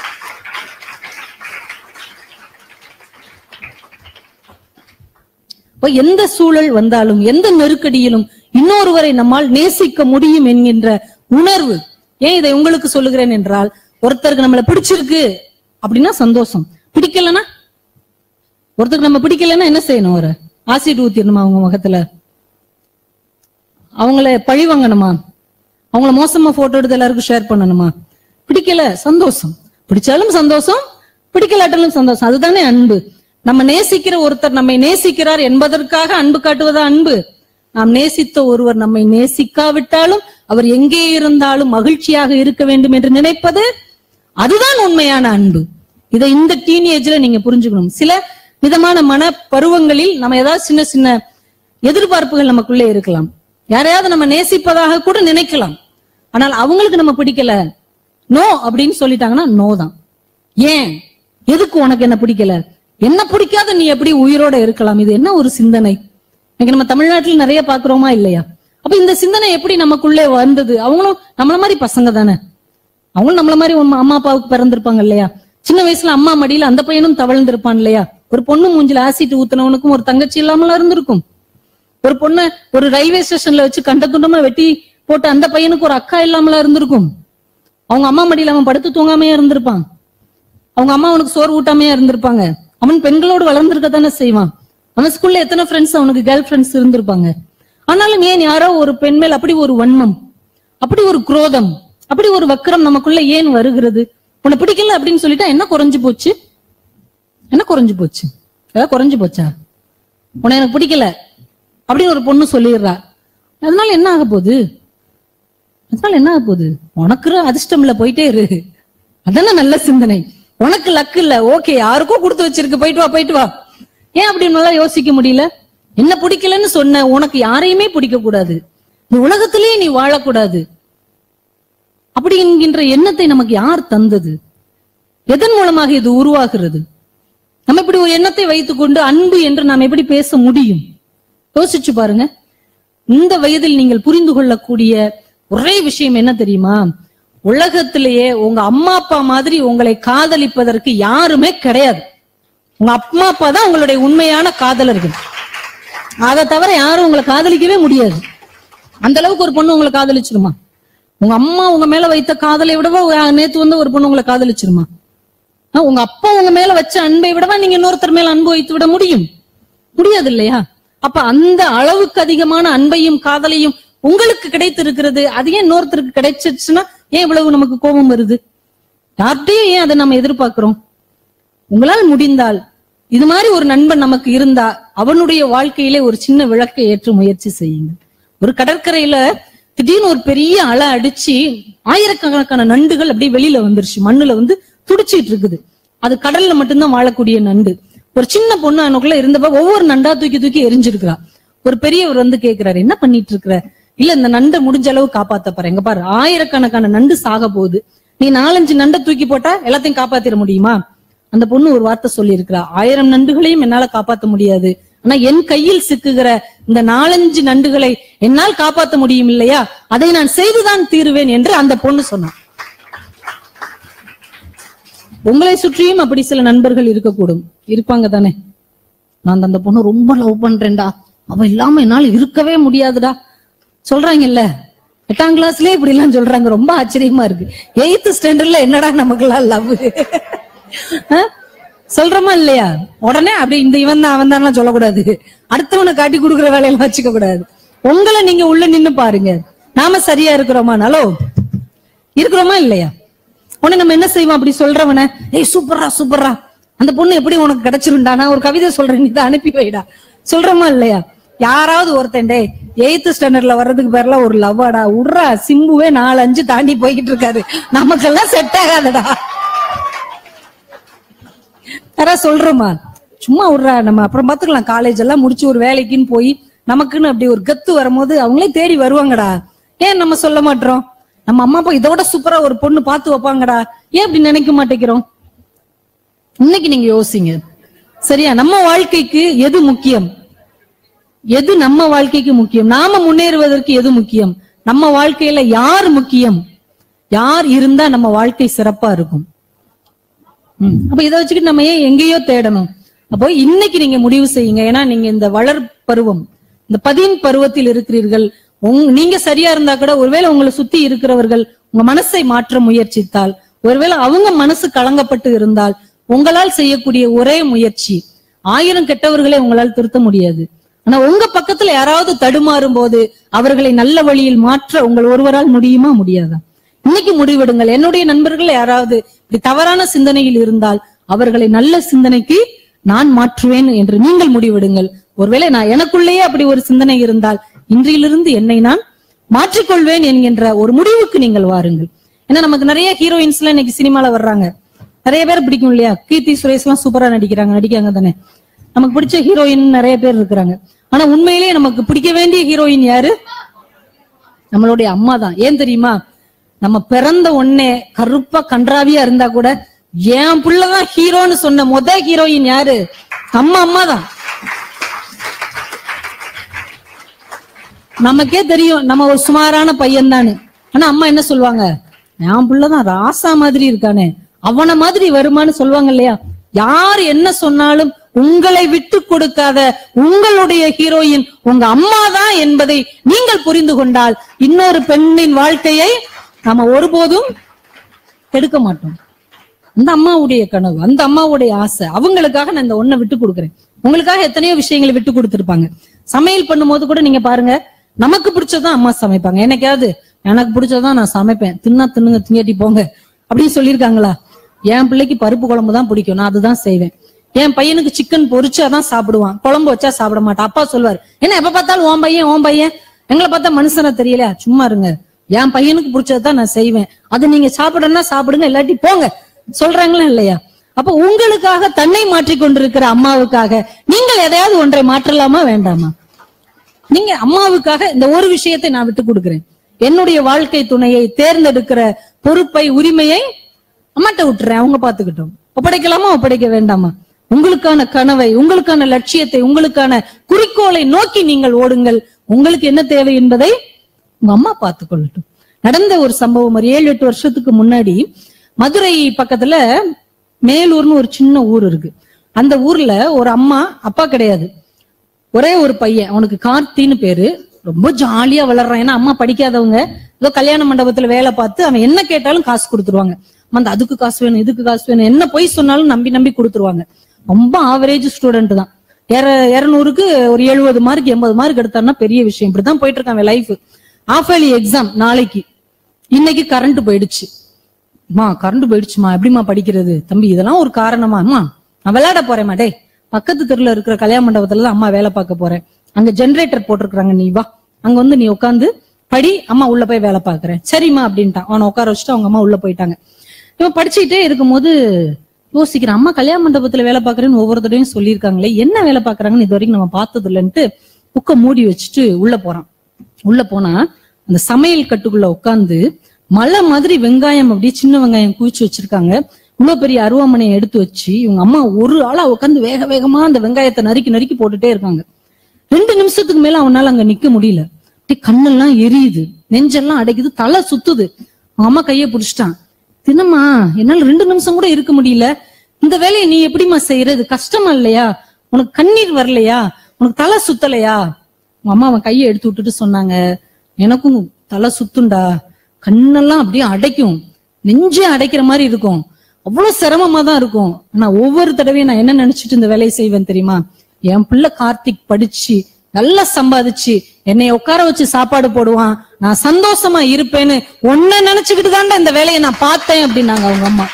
இப்ப எந்த சூழல் வந்தாலும் எந்த நெருக்கடியிலும் இன்னொருவரை நம்மால் நேசிக்க முடியும் என்கின்ற உணர்வு ஏன் இதை உங்களுக்கு சொல்லுகிறேன் என்றால் ஒருத்தருக்கு நம்மள பிடிச்சிருக்கு அப்படின்னா சந்தோஷம் பிடிக்கலனா ஒருத்தருக்கு நம்ம பிடிக்கலன்னா என்ன செய்யணும் ஒரு ஆசிட் ஊத்திடணுமா அவங்க முகத்துல அவங்கள பழி வாங்கணுமா அவங்கள மோசமா போட்டோ எடுத்து எல்லாருக்கும் ஷேர் பண்ணணுமா பிடிக்கல சந்தோஷம் பிடிச்சாலும் சந்தோஷம் பிடிக்கலாட்டாலும் சந்தோஷம் அதுதானே அன்பு நம்ம நேசிக்கிற ஒருத்தர் நம்மை நேசிக்கிறார் என்பதற்காக அன்பு காட்டுவதா அன்பு நாம் நேசித்த ஒருவர் நம்மை நேசிக்காவிட்டாலும் அவர் எங்கே இருந்தாலும் மகிழ்ச்சியாக இருக்க வேண்டும் என்று நினைப்பது அதுதான் உண்மையான அன்பு இதை இந்த டீனேஜ்ல நீங்க புரிஞ்சுக்கணும் சில விதமான மன பருவங்களில் நம்ம ஏதாவது சின்ன சின்ன எதிர்பார்ப்புகள் நமக்குள்ளே இருக்கலாம் யாரையாவது நம்ம நேசிப்பதாக கூட நினைக்கலாம் ஆனால் அவங்களுக்கு நம்ம பிடிக்கல நோ அப்படின்னு சொல்லிட்டாங்கன்னா நோ தான் ஏன் எதுக்கு உனக்கு என்ன பிடிக்கல என்ன பிடிக்காத நீ எப்படி உயிரோட இருக்கலாம் இது என்ன ஒரு சிந்தனை இன்னைக்கு நம்ம தமிழ்நாட்டில் நிறைய பாக்குறோமா இல்லையா அப்ப இந்த சிந்தனை எப்படி நமக்குள்ளே வந்தது அவங்களும் நம்மள மாதிரி பசங்க தானே அவங்களும் நம்மள மாதிரி உம் அம்மா அப்பாவுக்கு பிறந்திருப்பாங்க இல்லையா சின்ன வயசுல அம்மா மடியில அந்த பையனும் தவழ்ந்திருப்பான் இல்லையா ஒரு பொண்ணு மூஞ்சில ஆசிட் ஊத்துனவனுக்கும் ஒரு தங்கச்சி இல்லாமல இருந்திருக்கும் ஒரு பொண்ணு ஒரு ரயில்வே ஸ்டேஷன்ல வச்சு கண்ட துண்டமா வெட்டி போட்டு அந்த பையனுக்கு ஒரு அக்கா இல்லாமல இருந்திருக்கும் அவங்க அம்மா மடியில அவன் படுத்து தூங்காமையா இருந்திருப்பான் அவங்க அம்மா அவனுக்கு சோறு ஊட்டாமையா இருந்திருப்பாங்க அவன் பெண்களோடு வளர்ந்திருக்க தானே செய்வான் அவன் ஸ்கூல்ல எத்தனை ஃப்ரெண்ட்ஸ் அவனுக்கு கேர்ள் ஃப்ரெண்ட்ஸ் இருந்திருப்பாங்க ஆனாலும் ஏன் யாரோ ஒரு பெண் மேல் அப்படி ஒரு வன்மம் அப்படி ஒரு குரோதம் அப்படி ஒரு வக்கரம் நமக்குள்ள ஏன் வருகிறது உன்னை பிடிக்கல அப்படின்னு சொல்லிட்டா என்ன குறைஞ்சு போச்சு என்ன குறைஞ்சு போச்சு ஏதாவது குறைஞ்சு போச்சா உன்னை எனக்கு பிடிக்கல அப்படின்னு ஒரு பொண்ணு சொல்லிடுறா அதனால என்ன ஆக போகுது அதனால என்ன ஆக போகுது உனக்கு அதிர்ஷ்டம் இல்ல போயிட்டே இரு அதானே நல்ல சிந்தனை உனக்கு லக்கு இல்ல ஓகே யாருக்கோ கொடுத்து வச்சிருக்கு போயிட்டு வா போயிட்டு வா ஏன் அப்படின்னு நல்லா யோசிக்க முடியல என்ன பிடிக்கலன்னு சொன்ன உனக்கு யாரையுமே பிடிக்க கூடாது இந்த உலகத்திலேயே நீ வாழக்கூடாது அப்படி என்கின்ற எண்ணத்தை நமக்கு யார் தந்தது எதன் மூலமாக இது உருவாகிறது நம்ம இப்படி ஒரு எண்ணத்தை வைத்துக்கொண்டு அன்பு என்று நாம் எப்படி பேச முடியும் யோசிச்சு பாருங்க இந்த வயதில் நீங்கள் புரிந்து கொள்ளக்கூடிய ஒரே விஷயம் என்ன தெரியுமா உலகத்திலேயே உங்க அம்மா அப்பா மாதிரி உங்களை காதலிப்பதற்கு யாருமே கிடையாது உங்க அம்மா அப்பா தான் உங்களுடைய உண்மையான காதலர்கள் அதை தவிர யாரும் உங்களை காதலிக்கவே முடியாது அந்த அளவுக்கு ஒரு பொண்ணு உங்களை காதலிச்சிருமா உங்க அம்மா உங்க மேல வைத்த காதலை விடவா உ- நேத்து வந்து ஒரு பொண்ணு உங்களை காதலிச்சிருமா ஆ, உங்க அப்பா உங்க மேல வச்ச அன்பை விடவா நீங்க இன்னொருத்தர் மேல அன்பு வைத்து விட முடியும் முடியாது இல்லையா அப்ப அந்த அளவுக்கு அதிகமான அன்பையும் காதலையும் உங்களுக்கு கிடைத்திருக்கிறது அது ஏன் இன்னொருத்தருக்கு கிடைச்சிருச்சுன்னா ஏன் இவ்வளவு நமக்கு கோபம் வருது யார்கிட்டயும் ஏன் அதை நம்ம எதிர்பார்க்கிறோம் உங்களால் முடிந்தால் இது மாதிரி ஒரு நண்பன் நமக்கு இருந்தா அவனுடைய வாழ்க்கையிலே ஒரு சின்ன விளக்கை ஏற்ற முயற்சி செய்யுங்க ஒரு கடற்கரையில திடீர்னு ஒரு பெரிய அலை அடிச்சு ஆயிரக்கணக்கான நண்டுகள் அப்படியே வெளியில வந்துருச்சு மண்ணுல வந்து துடிச்சிட்டு இருக்குது அது கடல்ல மட்டும்தான் வாழக்கூடிய நண்டு ஒரு சின்ன பொண்ணு அவனுக்குள்ள இருந்தப்ப ஒவ்வொரு நண்டா தூக்கி தூக்கி எரிஞ்சிருக்கிறா ஒரு பெரியவர் வந்து கேக்குறாரு என்ன பண்ணிட்டு இருக்கிற இல்ல இந்த நண்டை முடிஞ்ச அளவு காப்பாத்த பாரு எங்க பாரு ஆயிரக்கணக்கான நண்டு சாக போகுது நீ நாலஞ்சு நண்டை தூக்கி போட்டா எல்லாத்தையும் காப்பாத்திர முடியுமா அந்த பொண்ணு ஒரு வார்த்தை சொல்லி ஆயிரம் நண்டுகளையும் என்னால காப்பாத்த முடியாது ஆனா என் கையில் சிக்குகிற இந்த நாலஞ்சு நண்டுகளை என்னால் காப்பாத்த முடியும் இல்லையா அதை நான் செய்துதான் தீருவேன் என்று அந்த பொண்ணு சொன்னான் உங்களை சுற்றியும் அப்படி சில நண்பர்கள் இருக்கக்கூடும் இருப்பாங்க தானே நான் அந்த பொண்ணு ரொம்ப லவ் பண்றேன்டா அவ இல்லாம என்னால இருக்கவே முடியாதுடா சொல்றாங்கல்ல எட்டாம் கிளாஸ்லயே இப்படி எல்லாம் சொல்றாங்க ரொம்ப ஆச்சரியமா இருக்கு எயித்து ஸ்டாண்டர்ட்ல என்னடா நமக்கெல்லாம் லவ் சொல்றோமா இல்லையா உடனே அப்படி இந்த இவன் தான் அவன் தான் சொல்லக்கூடாது அடுத்தவனை காட்டி கொடுக்குற வேலையெல்லாம் வச்சுக்க கூடாது உங்களை நீங்க உள்ள நின்னு பாருங்க நாம சரியா இருக்கிறோமா நலோ இருக்கிறோமா இல்லையா உடனே நம்ம என்ன செய்வோம் அப்படி சொல்றவன ஏய் சூப்பரா சூப்பரா அந்த பொண்ணு எப்படி உனக்கு கிடைச்சிருண்டா நான் ஒரு கவிதை சொல்றேன் நீ இதை அனுப்பி வைடா சொல்றோமா இல்லையா யாராவது ஒருத்தன் டே எயித்து ஸ்டாண்டர்ட்ல வர்றதுக்கு பேர்ல ஒரு லவ்வாடா உட்றா சிம்புவே நாலு அஞ்சு தாண்டி போய்கிட்டு இருக்காரு நமக்கெல்லாம் செட் ஆகாதடா யாராவது சொல்றோமா சும்மா விட்றா நம்ம அப்புறம் பாத்துக்கலாம் காலேஜ் எல்லாம் முடிச்சு ஒரு வேலைக்குன்னு போய் நமக்குன்னு அப்படி ஒரு கத்து வரும்போது அவங்களே தேடி வருவாங்கடா ஏன் நம்ம சொல்ல மாட்டோம் நம்ம அம்மா அப்பா இதோட சூப்பரா ஒரு பொண்ணு பார்த்து வைப்பாங்கடா ஏன் அப்படி நினைக்க மாட்டேங்கிறோம் இன்னைக்கு நீங்க யோசிங்க சரியா நம்ம வாழ்க்கைக்கு எது முக்கியம் எது நம்ம வாழ்க்கைக்கு முக்கியம் நாம முன்னேறுவதற்கு எது முக்கியம் நம்ம வாழ்க்கையில யார் முக்கியம் யார் இருந்தா நம்ம வாழ்க்கை சிறப்பா இருக்கும் ம். அப்ப இதை வச்சுக்கிட்டு நம்ம ஏன் எங்கேயோ தேடணும் அப்போ இன்னைக்கு நீங்க முடிவு செய்யுங்க ஏன்னா நீங்க இந்த வளர் பருவம் இந்த பதின் பருவத்தில் இருக்கிறீர்கள் உங் நீங்க சரியா இருந்தா கூட ஒருவேளை உங்களை சுத்தி இருக்கிறவர்கள் உங்க மனசை மாற்ற முயற்சித்தால் ஒருவேளை அவங்க மனசு கலங்கப்பட்டு இருந்தால் உங்களால் செய்யக்கூடிய ஒரே முயற்சி ஆயிரம் கெட்டவர்களை உங்களால் திருத்த முடியாது ஆனா உங்க பக்கத்துல யாராவது தடுமாறும் போது அவர்களை நல்ல வழியில் மாற்ற உங்கள் ஒருவரால் முடியுமா முடியாதா இன்னைக்கு முடிவெடுங்கள் என்னுடைய நண்பர்கள் யாராவது இப்படி தவறான சிந்தனையில் இருந்தால் அவர்களை நல்ல சிந்தனைக்கு நான் மாற்றுவேன் என்று நீங்கள் முடிவெடுங்கள் ஒருவேளை நான் எனக்குள்ளேயே அப்படி ஒரு சிந்தனை இருந்தால் இன்றிலிருந்து என்னை நான் மாற்றிக்கொள்வேன் என்கின்ற ஒரு முடிவுக்கு நீங்கள் வாருங்கள் ஏன்னா நமக்கு நிறைய ஹீரோயின்ஸ் எல்லாம் இன்னைக்கு சினிமால வர்றாங்க நிறைய பேர் பிடிக்கும் இல்லையா கீர்த்தி சுரேஷ் எல்லாம் சூப்பரா நடிக்கிறாங்க நடிக்காங்க தானே நமக்கு பிடிச்ச ஹீரோயின் நிறைய பேர் இருக்கிறாங்க ஆனா உண்மையிலேயே நமக்கு பிடிக்க வேண்டிய ஹீரோயின் யாரு நம்மளுடைய அம்மா தான் ஏன் தெரியுமா நம்ம பிறந்த உடனே கருப்பா கன்றாவியா இருந்தா கூட என் புள்ளதான் ஹீரோன்னு சொன்ன முத ஹீரோயின் யாரு நம்ம அம்மா தான் நமக்கே தெரியும் நம்ம ஒரு சுமாரான பையன் தானு ஆனா அம்மா என்ன சொல்லுவாங்க என் புள்ளதான் ராசா மாதிரி இருக்கானே அவன மாதிரி வருமான்னு சொல்லுவாங்க இல்லையா யார் என்ன சொன்னாலும் உங்களை விட்டு கொடுக்காத உங்களுடைய ஹீரோயின் உங்க அம்மா தான் என்பதை நீங்கள் புரிந்து கொண்டால் இன்னொரு பெண்ணின் வாழ்க்கையை நாம ஒருபோதும் கெடுக்க மாட்டோம் அந்த அம்மாவுடைய கனவு அந்த அம்மாவுடைய ஆசை அவங்களுக்காக நான் இந்த ஒண்ணை விட்டு கொடுக்குறேன் உங்களுக்காக எத்தனையோ விஷயங்களை விட்டு கொடுத்திருப்பாங்க சமையல் பண்ணும்போது கூட நீங்க பாருங்க நமக்கு பிடிச்சதான் அம்மா சமைப்பாங்க என்னைக்காவது எனக்கு பிடிச்சதான் நான் சமைப்பேன் தின்னா தின்னுங்க திங்கட்டி போங்க அப்படின்னு சொல்லியிருக்காங்களா என் பிள்ளைக்கு பருப்பு குழம்பு தான் பிடிக்கும் நான் அதுதான் செய்வேன் என் பையனுக்கு சிக்கன் பொரிச்சாதான் சாப்பிடுவான் குழம்பு வச்சா சாப்பிட மாட்டான் அப்பா சொல்லுவார் என்ன எப்ப பார்த்தாலும் ஓன் பையன் ஓன் பையன் எங்களை பார்த்தா மனுஷனா தெரியலையா சும்மா இருங்க என் பையனுக்கு பிடிச்சதான் நான் செய்வேன் அது நீங்க சாப்பிடணும்னா சாப்பிடுங்க இல்லாட்டி போங்க சொல்றாங்களா இல்லையா அப்ப உங்களுக்காக தன்னை மாற்றிக் கொண்டிருக்கிற அம்மாவுக்காக நீங்கள் எதையாவது ஒன்றை மாற்றலாமா வேண்டாமா நீங்க அம்மாவுக்காக இந்த ஒரு விஷயத்தை நான் விட்டு கொடுக்கிறேன் என்னுடைய வாழ்க்கை துணையை தேர்ந்தெடுக்கிற பொறுப்பை உரிமையை அம்மாட்ட விட்டுறேன் அவங்க பாத்துக்கிட்டோம் ஒப்படைக்கலாமா ஒப்படைக்க வேண்டாமா உங்களுக்கான கனவை உங்களுக்கான லட்சியத்தை உங்களுக்கான குறிக்கோளை நோக்கி நீங்கள் ஓடுங்கள் உங்களுக்கு என்ன தேவை என்பதை உங்க அம்மா பார்த்து கொள்ளட்டும் நடந்த ஒரு சம்பவம் ஒரு ஏழு எட்டு வருஷத்துக்கு முன்னாடி மதுரை பக்கத்துல மேலூர்னு ஒரு சின்ன ஊர் இருக்கு அந்த ஊர்ல ஒரு அம்மா அப்பா கிடையாது ஒரே ஒரு பையன் அவனுக்கு கார்த்தின்னு பேரு ரொம்ப ஜாலியா வளர்றான் ஏன்னா அம்மா படிக்காதவங்க ஏதோ கல்யாண மண்டபத்துல வேலை பார்த்து அவன் என்ன கேட்டாலும் காசு கொடுத்துருவாங்க அந்த அதுக்கு காசு வேணும் இதுக்கு காசு வேணும் என்ன போய் சொன்னாலும் நம்பி நம்பி கொடுத்துருவாங்க ரொம்ப ஆவரேஜ் ஸ்டூடெண்ட் தான் இருநூறுக்கு ஒரு எழுபது மார்க் எண்பது மார்க் எடுத்தான்னா பெரிய விஷயம் இப்படிதான் போயிட்டு இருக்கான் லைஃப் ஆஃப் ஏர்லி எக்ஸாம் நாளைக்கு இன்னைக்கு கரண்ட் போயிடுச்சு அம்மா கரண்ட் போயிடுச்சுமா எப்படிம்மா படிக்கிறது தம்பி இதெல்லாம் ஒரு காரணமா அம்மா நான் விளையாட போறேம்மா டேய் பக்கத்து தெருல இருக்கிற கல்யாண மண்டபத்துல தான் அம்மா வேலை பார்க்க போறேன் அங்க ஜெனரேட்டர் போட்டிருக்காங்க நீ வா அங்க வந்து நீ உட்காந்து படி அம்மா உள்ள போய் வேலை பாக்குறேன் சரிம்மா அப்படின்ட்டான் அவனை உட்கார வச்சுட்டு அவங்க அம்மா உள்ள போயிட்டாங்க இவன் படிச்சுக்கிட்டே இருக்கும்போது யோசிக்கிறான் அம்மா கல்யாண மண்டபத்துல வேலை பாக்குறேன்னு ஒவ்வொரு தடவையும் சொல்லியிருக்காங்களே என்ன வேலை பாக்குறாங்கன்னு இது வரைக்கும் நம்ம பார்த்தது இல்லைன்ட்டு புக்க மூடி வச்சுட்டு உள்ள போறான் உள்ள போனா அந்த சமையல் கட்டுக்குள்ள உட்காந்து மலை மாதிரி வெங்காயம் அப்படியே சின்ன வெங்காயம் குவிச்சு வச்சிருக்காங்க இவ்வளவு பெரிய அருவாமனையை எடுத்து வச்சு இவங்க அம்மா ஒரு ஆளா உட்காந்து வேக வேகமா அந்த வெங்காயத்தை நறுக்கி நறுக்கி போட்டுட்டே இருக்காங்க ரெண்டு நிமிஷத்துக்கு மேல அவனால அங்க நிக்க முடியல அப்படியே கண்ணெல்லாம் எரியுது நெஞ்செல்லாம் அடைக்குது தலை சுத்துது அவன் அம்மா கைய புடிச்சிட்டான் தினமா என்னால ரெண்டு நிமிஷம் கூட இருக்க முடியல இந்த வேலையை நீ எப்படிம்மா செய்யறது கஷ்டமா இல்லையா உனக்கு கண்ணீர் வரலையா உனக்கு தலை சுத்தலையா உங்க அம்மா அவன் கையை எடுத்து விட்டுட்டு சொன்னாங்க எனக்கும் தலை சுத்துண்டா கண்ணெல்லாம் அப்படியே அடைக்கும் நெஞ்சே அடைக்கிற மாதிரி இருக்கும் அவ்வளவு சிரமமா தான் இருக்கும் ஆனா ஒவ்வொரு தடவையும் நான் என்ன நினைச்சிட்டு இந்த வேலையை செய்வேன் தெரியுமா என் பிள்ளை கார்த்திக் படிச்சு நல்லா சம்பாதிச்சு என்னை உட்கார வச்சு சாப்பாடு போடுவான் நான் சந்தோஷமா இருப்பேன்னு ஒன்ன நினைச்சுக்கிட்டு தான்டா இந்த வேலையை நான் பார்த்தேன் அப்படின்னாங்க அவங்க அம்மா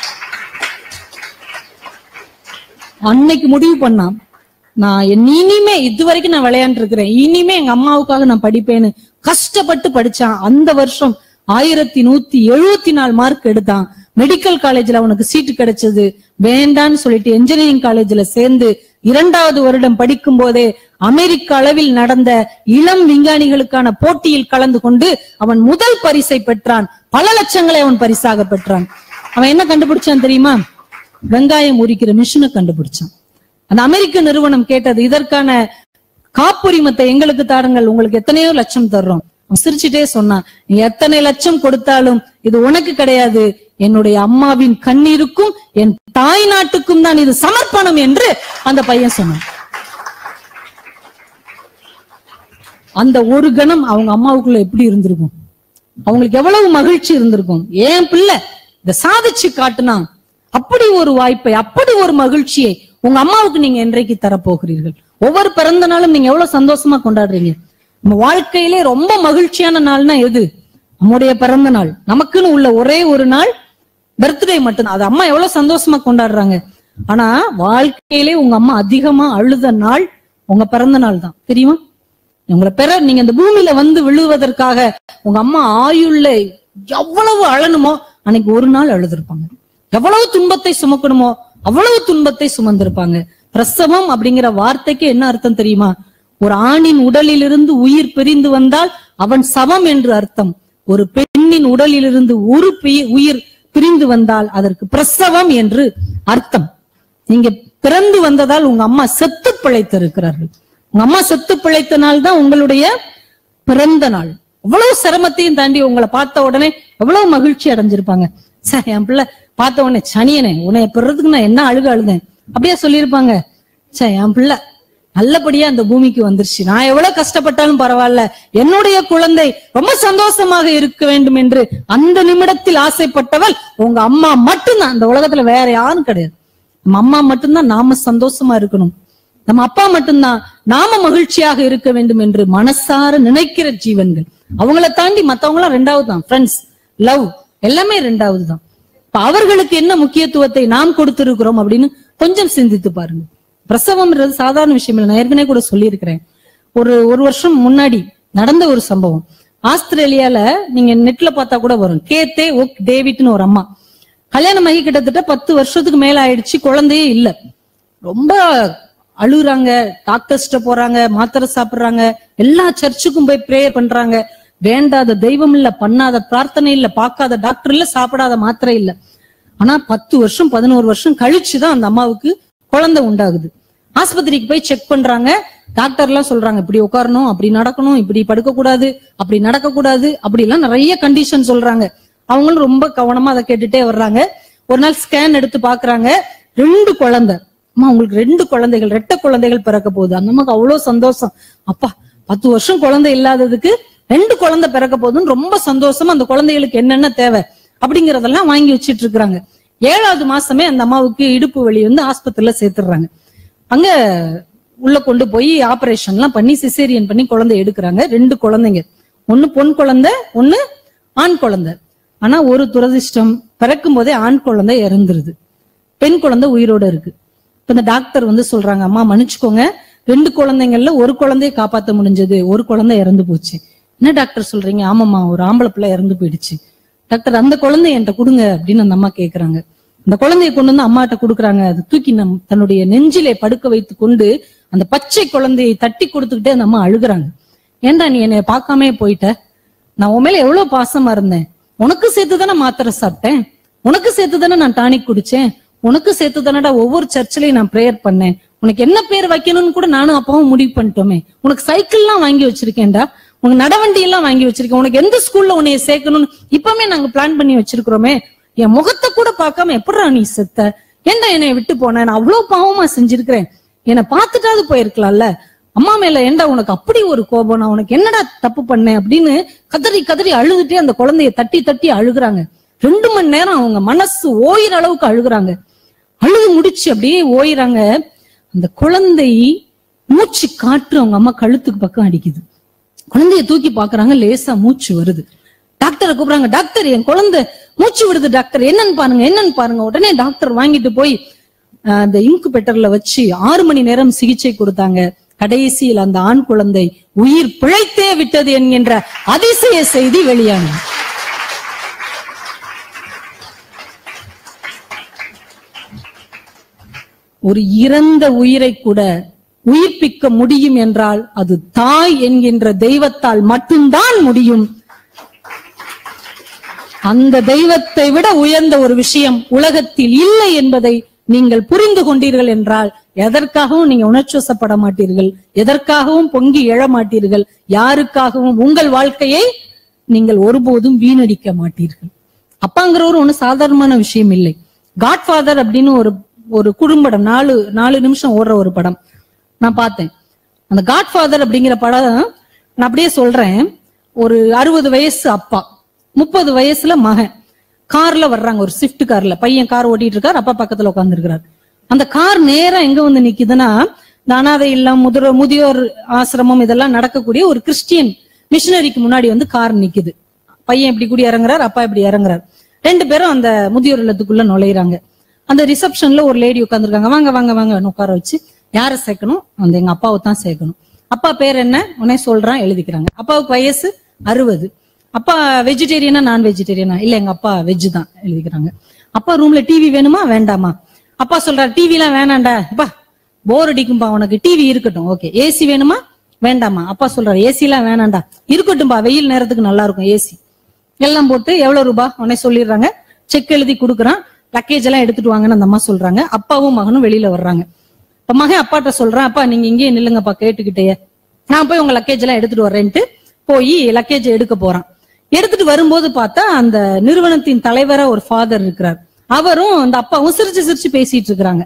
அன்னைக்கு முடிவு பண்ணான் நான் என் இனிமே இது வரைக்கும் நான் விளையாண்டு இருக்கிறேன் இனிமே எங்க அம்மாவுக்காக நான் படிப்பேன்னு கஷ்டப்பட்டு படிச்சான் அந்த வருஷம் ஆயிரத்தி நூத்தி எழுபத்தி நாலு மார்க் எடுத்தான் மெடிக்கல் காலேஜ்ல அவனுக்கு சீட்டு கிடைச்சது வேண்டான்னு சொல்லிட்டு என்ஜினியரிங் காலேஜ்ல சேர்ந்து இரண்டாவது வருடம் படிக்கும் போதே அமெரிக்க அளவில் நடந்த இளம் விஞ்ஞானிகளுக்கான போட்டியில் கலந்து கொண்டு அவன் முதல் பரிசை பெற்றான் பல லட்சங்களை அவன் பரிசாக பெற்றான் அவன் என்ன கண்டுபிடிச்சான் தெரியுமா வெங்காயம் உரிக்கிற மிஷினை கண்டுபிடிச்சான் அந்த அமெரிக்க நிறுவனம் கேட்டது இதற்கான காப்புரிமத்தை எங்களுக்கு தாருங்கள் உங்களுக்கு எத்தனையோ லட்சம் தர்றோம் அவன் சிரிச்சுட்டே சொன்னான் நீ எத்தனை லட்சம் கொடுத்தாலும் இது உனக்கு கிடையாது என்னுடைய அம்மாவின் கண்ணீருக்கும் என் தாய் நாட்டுக்கும் தான் இது சமர்ப்பணம் என்று அந்த பையன் சொன்னான் அந்த ஒரு கணம் அவங்க அம்மாவுக்குள்ள எப்படி இருந்திருக்கும் அவங்களுக்கு எவ்வளவு மகிழ்ச்சி இருந்திருக்கும் ஏன் பிள்ளை இத சாதிச்சு காட்டுனா அப்படி ஒரு வாய்ப்பை அப்படி ஒரு மகிழ்ச்சியை உங்க அம்மாவுக்கு நீங்க என்றைக்கு தரப்போகிறீர்கள் ஒவ்வொரு பிறந்த நாளும் நீங்க எவ்வளவு சந்தோஷமா கொண்டாடுறீங்க நம்ம வாழ்க்கையிலே ரொம்ப மகிழ்ச்சியான நாள்னா எது நம்முடைய பிறந்த நாள் நமக்குன்னு உள்ள ஒரே ஒரு நாள் பர்த்டே மட்டும்தான் அது அம்மா எவ்வளவு சந்தோஷமா கொண்டாடுறாங்க ஆனா வாழ்க்கையிலே உங்க அம்மா அதிகமா அழுத நாள் உங்க பிறந்த நாள் தான் தெரியுமா உங்களை பெற நீங்க இந்த பூமியில வந்து விழுவதற்காக உங்க அம்மா ஆயுள்ல எவ்வளவு அழணுமோ அன்னைக்கு ஒரு நாள் அழுதுருப்பாங்க எவ்வளவு துன்பத்தை சுமக்கணுமோ அவ்வளவு துன்பத்தை சுமந்திருப்பாங்க பிரசவம் அப்படிங்கிற வார்த்தைக்கு என்ன அர்த்தம் தெரியுமா ஒரு ஆணின் உடலிலிருந்து உயிர் பிரிந்து வந்தால் அவன் சவம் என்று அர்த்தம் ஒரு பெண்ணின் உடலிலிருந்து ஒரு பி- உயிர் பிரிந்து வந்தால் அதற்கு பிரசவம் என்று அர்த்தம் நீங்க பிறந்து வந்ததால் உங்க அம்மா செத்து பிழைத்திருக்கிறார்கள் உங்க அம்மா செத்து பிழைத்த நாள் தான் உங்களுடைய பிறந்த நாள் எவ்வளவு சிரமத்தையும் தாண்டி உங்களை பார்த்த உடனே எவ்வளவு மகிழ்ச்சி அடைஞ்சிருப்பாங்க சார் என் பிள்ளை பார்த்த உடனே சனியனே உன்னை பெறதுக்கு நான் என்ன அழுக அழுதேன் அப்படியே சொல்லியிருப்பாங்க சே என் பிள்ளை நல்லபடியா அந்த பூமிக்கு வந்துருச்சு நான் எவ்வளவு கஷ்டப்பட்டாலும் பரவாயில்ல என்னுடைய குழந்தை ரொம்ப சந்தோஷமாக இருக்க வேண்டும் என்று அந்த நிமிடத்தில் ஆசைப்பட்டவள் உங்க அம்மா மட்டும்தான் அந்த உலகத்துல வேற யாரும் கிடையாது நம்ம அம்மா மட்டும்தான் நாம சந்தோஷமா இருக்கணும் நம்ம அப்பா மட்டும்தான் நாம மகிழ்ச்சியாக இருக்க வேண்டும் என்று மனசார நினைக்கிற ஜீவன்கள் அவங்கள தாண்டி மத்தவங்களாம் ரெண்டாவது தான் ஃப்ரெண்ட்ஸ் லவ் எல்லாமே ரெண்டாவது தான் இப்ப அவர்களுக்கு என்ன முக்கியத்துவத்தை நாம் கொடுத்திருக்கிறோம் அப்படின்னு கொஞ்சம் சிந்தித்து பாருங்க பிரசவம்ன்றது சாதாரண விஷயம் இல்லை நான் ஏற்கனவே கூட சொல்லியிருக்கிறேன் ஒரு ஒரு வருஷம் முன்னாடி நடந்த ஒரு சம்பவம் ஆஸ்திரேலியால நீங்க நெட்ல பார்த்தா கூட வரும் கேத்தே ஒக் டேவிட்னு ஒரு அம்மா கல்யாணம் ஆகி கிட்டத்தட்ட பத்து வருஷத்துக்கு மேல ஆயிடுச்சு குழந்தையே இல்ல ரொம்ப அழுகுறாங்க டாக்டர்ஸ்ட போறாங்க மாத்திரை சாப்பிடுறாங்க எல்லா சர்ச்சுக்கும் போய் ப்ரேயர் பண்றாங்க வேண்டாத தெய்வம் இல்ல பண்ணாத பிரார்த்தனை இல்ல பார்க்காத டாக்டர் இல்ல சாப்பிடாத மாத்திரை இல்ல ஆனா பத்து வருஷம் பதினோரு வருஷம் கழிச்சுதான் அந்த அம்மாவுக்கு குழந்தை உண்டாகுது ஆஸ்பத்திரிக்கு போய் செக் பண்றாங்க டாக்டர் எல்லாம் சொல்றாங்க இப்படி உட்காரணும் அப்படி நடக்கணும் இப்படி படுக்க கூடாது அப்படி நடக்க கூடாது அப்படி எல்லாம் நிறைய கண்டிஷன் சொல்றாங்க அவங்களும் ரொம்ப கவனமா அதை கேட்டுட்டே வர்றாங்க ஒரு நாள் ஸ்கேன் எடுத்து பாக்குறாங்க ரெண்டு குழந்தை அம்மா உங்களுக்கு ரெண்டு குழந்தைகள் ரெட்ட குழந்தைகள் பிறக்க போகுது அந்த அம்மாக்கு அவ்வளவு சந்தோஷம் அப்பா பத்து வருஷம் குழந்தை இல்லாததுக்கு ரெண்டு குழந்தை பிறக்க போகுதுன்னு ரொம்ப சந்தோஷமா அந்த குழந்தைகளுக்கு என்னென்ன தேவை அப்படிங்கறதெல்லாம் வாங்கி வச்சிட்டு இருக்காங்க ஏழாவது மாசமே அந்த அம்மாவுக்கு இடுப்பு வலி வந்து ஆஸ்பத்திரியில சேர்த்துடுறாங்க அங்க உள்ள கொண்டு போய் ஆபரேஷன் எல்லாம் பண்ணி சிசேரியன் பண்ணி குழந்தை எடுக்கிறாங்க ரெண்டு குழந்தைங்க ஒண்ணு பொன் குழந்தை ஒண்ணு ஆண் குழந்தை ஆனா ஒரு துரதிர்ஷ்டம் பிறக்கும் போதே ஆண் குழந்தை இறந்துருது பெண் குழந்தை உயிரோட இருக்கு இப்ப இந்த டாக்டர் வந்து சொல்றாங்க அம்மா மன்னிச்சுக்கோங்க ரெண்டு குழந்தைங்கள்ல ஒரு குழந்தைய காப்பாத்த முடிஞ்சது ஒரு குழந்தை இறந்து போச்சு என்ன டாக்டர் சொல்றீங்க ஆமாம்மா ஒரு ஆம்பளை பிள்ளை இறந்து போயிடுச்சு டாக்டர் அந்த குழந்தை என்கிட்ட கொடுங்க அப்படின்னு அந்த அம்மா கேக்குறாங்க அந்த குழந்தையை கொண்டு வந்து அம்மாட்ட கொடுக்குறாங்க அது தூக்கி நம் தன்னுடைய நெஞ்சிலே படுக்க வைத்து கொண்டு அந்த பச்சை குழந்தையை தட்டி கொடுத்துக்கிட்டே அந்த அம்மா அழுகுறாங்க ஏன்டா நீ என்னைய பார்க்காமயே போயிட்ட நான் உன் மேல எவ்வளவு பாசமா இருந்தேன் உனக்கு சேர்த்து தானே மாத்திரை சாப்பிட்டேன் உனக்கு சேர்த்து தானே நான் டானிக் குடிச்சேன் உனக்கு சேர்த்து தானடா ஒவ்வொரு சர்ச்சிலையும் நான் ப்ரேயர் பண்ணேன் உனக்கு என்ன பேர் வைக்கணும்னு கூட நானும் அப்பாவும் முடிவு பண்ணிட்டோமே உனக்கு சைக்கிள்லாம் வாங்கி வச்சிருக்கேன்டா உனக்கு நடவண்டி எல்லாம் வாங்கி வச்சிருக்கேன் உனக்கு எந்த ஸ்கூல்ல உன்னைய சேர்க்கணும்னு இப்பவுமே நாங்க பிளான் பண்ணி வச்சிருக்கிறோமே என் முகத்தை கூட பார்க்காம எப்படிடா நீ செத்த ஏன்டா என்னை விட்டு போன நான் அவ்வளவு பாவமா செஞ்சிருக்கிறேன் என்னை பார்த்துட்டாவது போயிருக்கலாம்ல அம்மா மேல ஏன்டா உனக்கு அப்படி ஒரு கோபம் நான் உனக்கு என்னடா தப்பு பண்ணேன் அப்படின்னு கதறி கதறி அழுதுட்டே அந்த குழந்தைய தட்டி தட்டி அழுகுறாங்க ரெண்டு மணி நேரம் அவங்க மனசு ஓயிற அளவுக்கு அழுகுறாங்க அழுது முடிச்சு அப்படியே ஓயிறாங்க அந்த குழந்தை மூச்சு காற்று அவங்க அம்மா கழுத்துக்கு பக்கம் அடிக்குது குழந்தைய தூக்கி பாக்குறாங்க லேசா மூச்சு வருது டாக்டரை கூப்பிடுறாங்க டாக்டர் என் குழந்தை மூச்சு விடுது டாக்டர் என்னன்னு பாருங்க என்னன்னு பாருங்க உடனே டாக்டர் வாங்கிட்டு போய் அஹ், அந்த இன்குபேட்டர்ல வச்சு ஆறு மணி நேரம் சிகிச்சை கொடுத்தாங்க கடைசியில் அந்த ஆண் குழந்தை உயிர் பிழைத்தே விட்டது என்கின்ற அதிசய செய்தி வெளியானது ஒரு இறந்த உயிரை கூட உயிர்ப்பிக்க முடியும் என்றால் அது தாய் என்கின்ற தெய்வத்தால் மட்டும்தான் முடியும் அந்த தெய்வத்தை விட உயர்ந்த ஒரு விஷயம் உலகத்தில் இல்லை என்பதை நீங்கள் புரிந்து கொண்டீர்கள் என்றால் எதற்காகவும் நீங்க உணர்ச்சிவசப்பட மாட்டீர்கள் எதற்காகவும் பொங்கி எழ மாட்டீர்கள் யாருக்காகவும் உங்கள் வாழ்க்கையை நீங்கள் ஒருபோதும் வீணடிக்க மாட்டீர்கள் அப்பாங்கிறவர் ஒண்ணு சாதாரணமான விஷயம் இல்லை காட்ஃபாதர் அப்படின்னு ஒரு ஒரு குறும்படம் நாலு நாலு நிமிஷம் ஓடுற ஒரு படம் நான் பார்த்தேன் அந்த காட்ஃபாதர் அப்படிங்கிற படம் நான் அப்படியே சொல்றேன் ஒரு அறுபது வயசு அப்பா முப்பது வயசுல மகன் கார்ல வர்றாங்க ஒரு ஸ்விஃப்ட் கார்ல பையன் கார் ஓட்டிட்டு இருக்கார் அப்பா பக்கத்துல உட்காந்துருக்கிறார் அந்த கார் நேரா எங்க வந்து நிக்குதுன்னா இந்த அனாதை இல்லம் முதிர முதியோர் ஆசிரமம் இதெல்லாம் நடக்கக்கூடிய ஒரு கிறிஸ்டியன் மிஷினரிக்கு முன்னாடி வந்து கார் நிக்குது பையன் இப்படி கூடி இறங்குறார் அப்பா இப்படி இறங்குறார் ரெண்டு பேரும் அந்த முதியோர் இல்லத்துக்குள்ள நுழையிறாங்க அந்த ரிசப்ஷன்ல ஒரு லேடி உட்காந்துருக்காங்க வாங்க வாங்க வாங்க உட்கார வச்சு யாரை சேர்க்கணும் அந்த எங்க அப்பாவை தான் சேர்க்கணும் அப்பா பேர் என்ன உடனே சொல்றான் எழுதிக்கிறாங்க அப்பாவுக்கு வயசு அறுபது அப்பா வெஜிடேரியனா நான் வெஜிடேரியனா இல்ல எங்க அப்பா வெஜ் தான் எழுதிக்கிறாங்க அப்பா ரூம்ல டிவி வேணுமா வேண்டாமா அப்பா சொல்றாரு டிவி எல்லாம் வேணாண்டா அப்பா போர் அடிக்கும்பா உனக்கு டிவி இருக்கட்டும் ஓகே ஏசி வேணுமா வேண்டாமா அப்பா சொல்றாரு ஏசி எல்லாம் வேணாண்டா இருக்கட்டும்பா வெயில் நேரத்துக்கு நல்லா இருக்கும் ஏசி எல்லாம் போட்டு எவ்வளவு ரூபாய் உடனே சொல்லிடுறாங்க செக் எழுதி கொடுக்குறான் லக்கேஜ் எல்லாம் எடுத்துட்டு வாங்கன்னு அந்த அம்மா சொல்றாங்க அப்பாவும் மகனும் வெளியில வர்றாங்க இப்ப மகன் அப்பாட்ட சொல்றான் அப்பா நீங்க இங்கேயே நில்லுங்கப்பா கேட்டுக்கிட்டே நான் போய் உங்க லக்கேஜ் எல்லாம் எடுத்துட்டு வரேன்ட்டு போய் லக்கேஜ் எடுக்க போறான் எடுத்துட்டு வரும்போது பார்த்தா அந்த நிறுவனத்தின் தலைவரா ஒரு ஃபாதர் இருக்கிறார் அவரும் அந்த அப்பாவும் சிரிச்சு சிரிச்சு பேசிட்டு இருக்கிறாங்க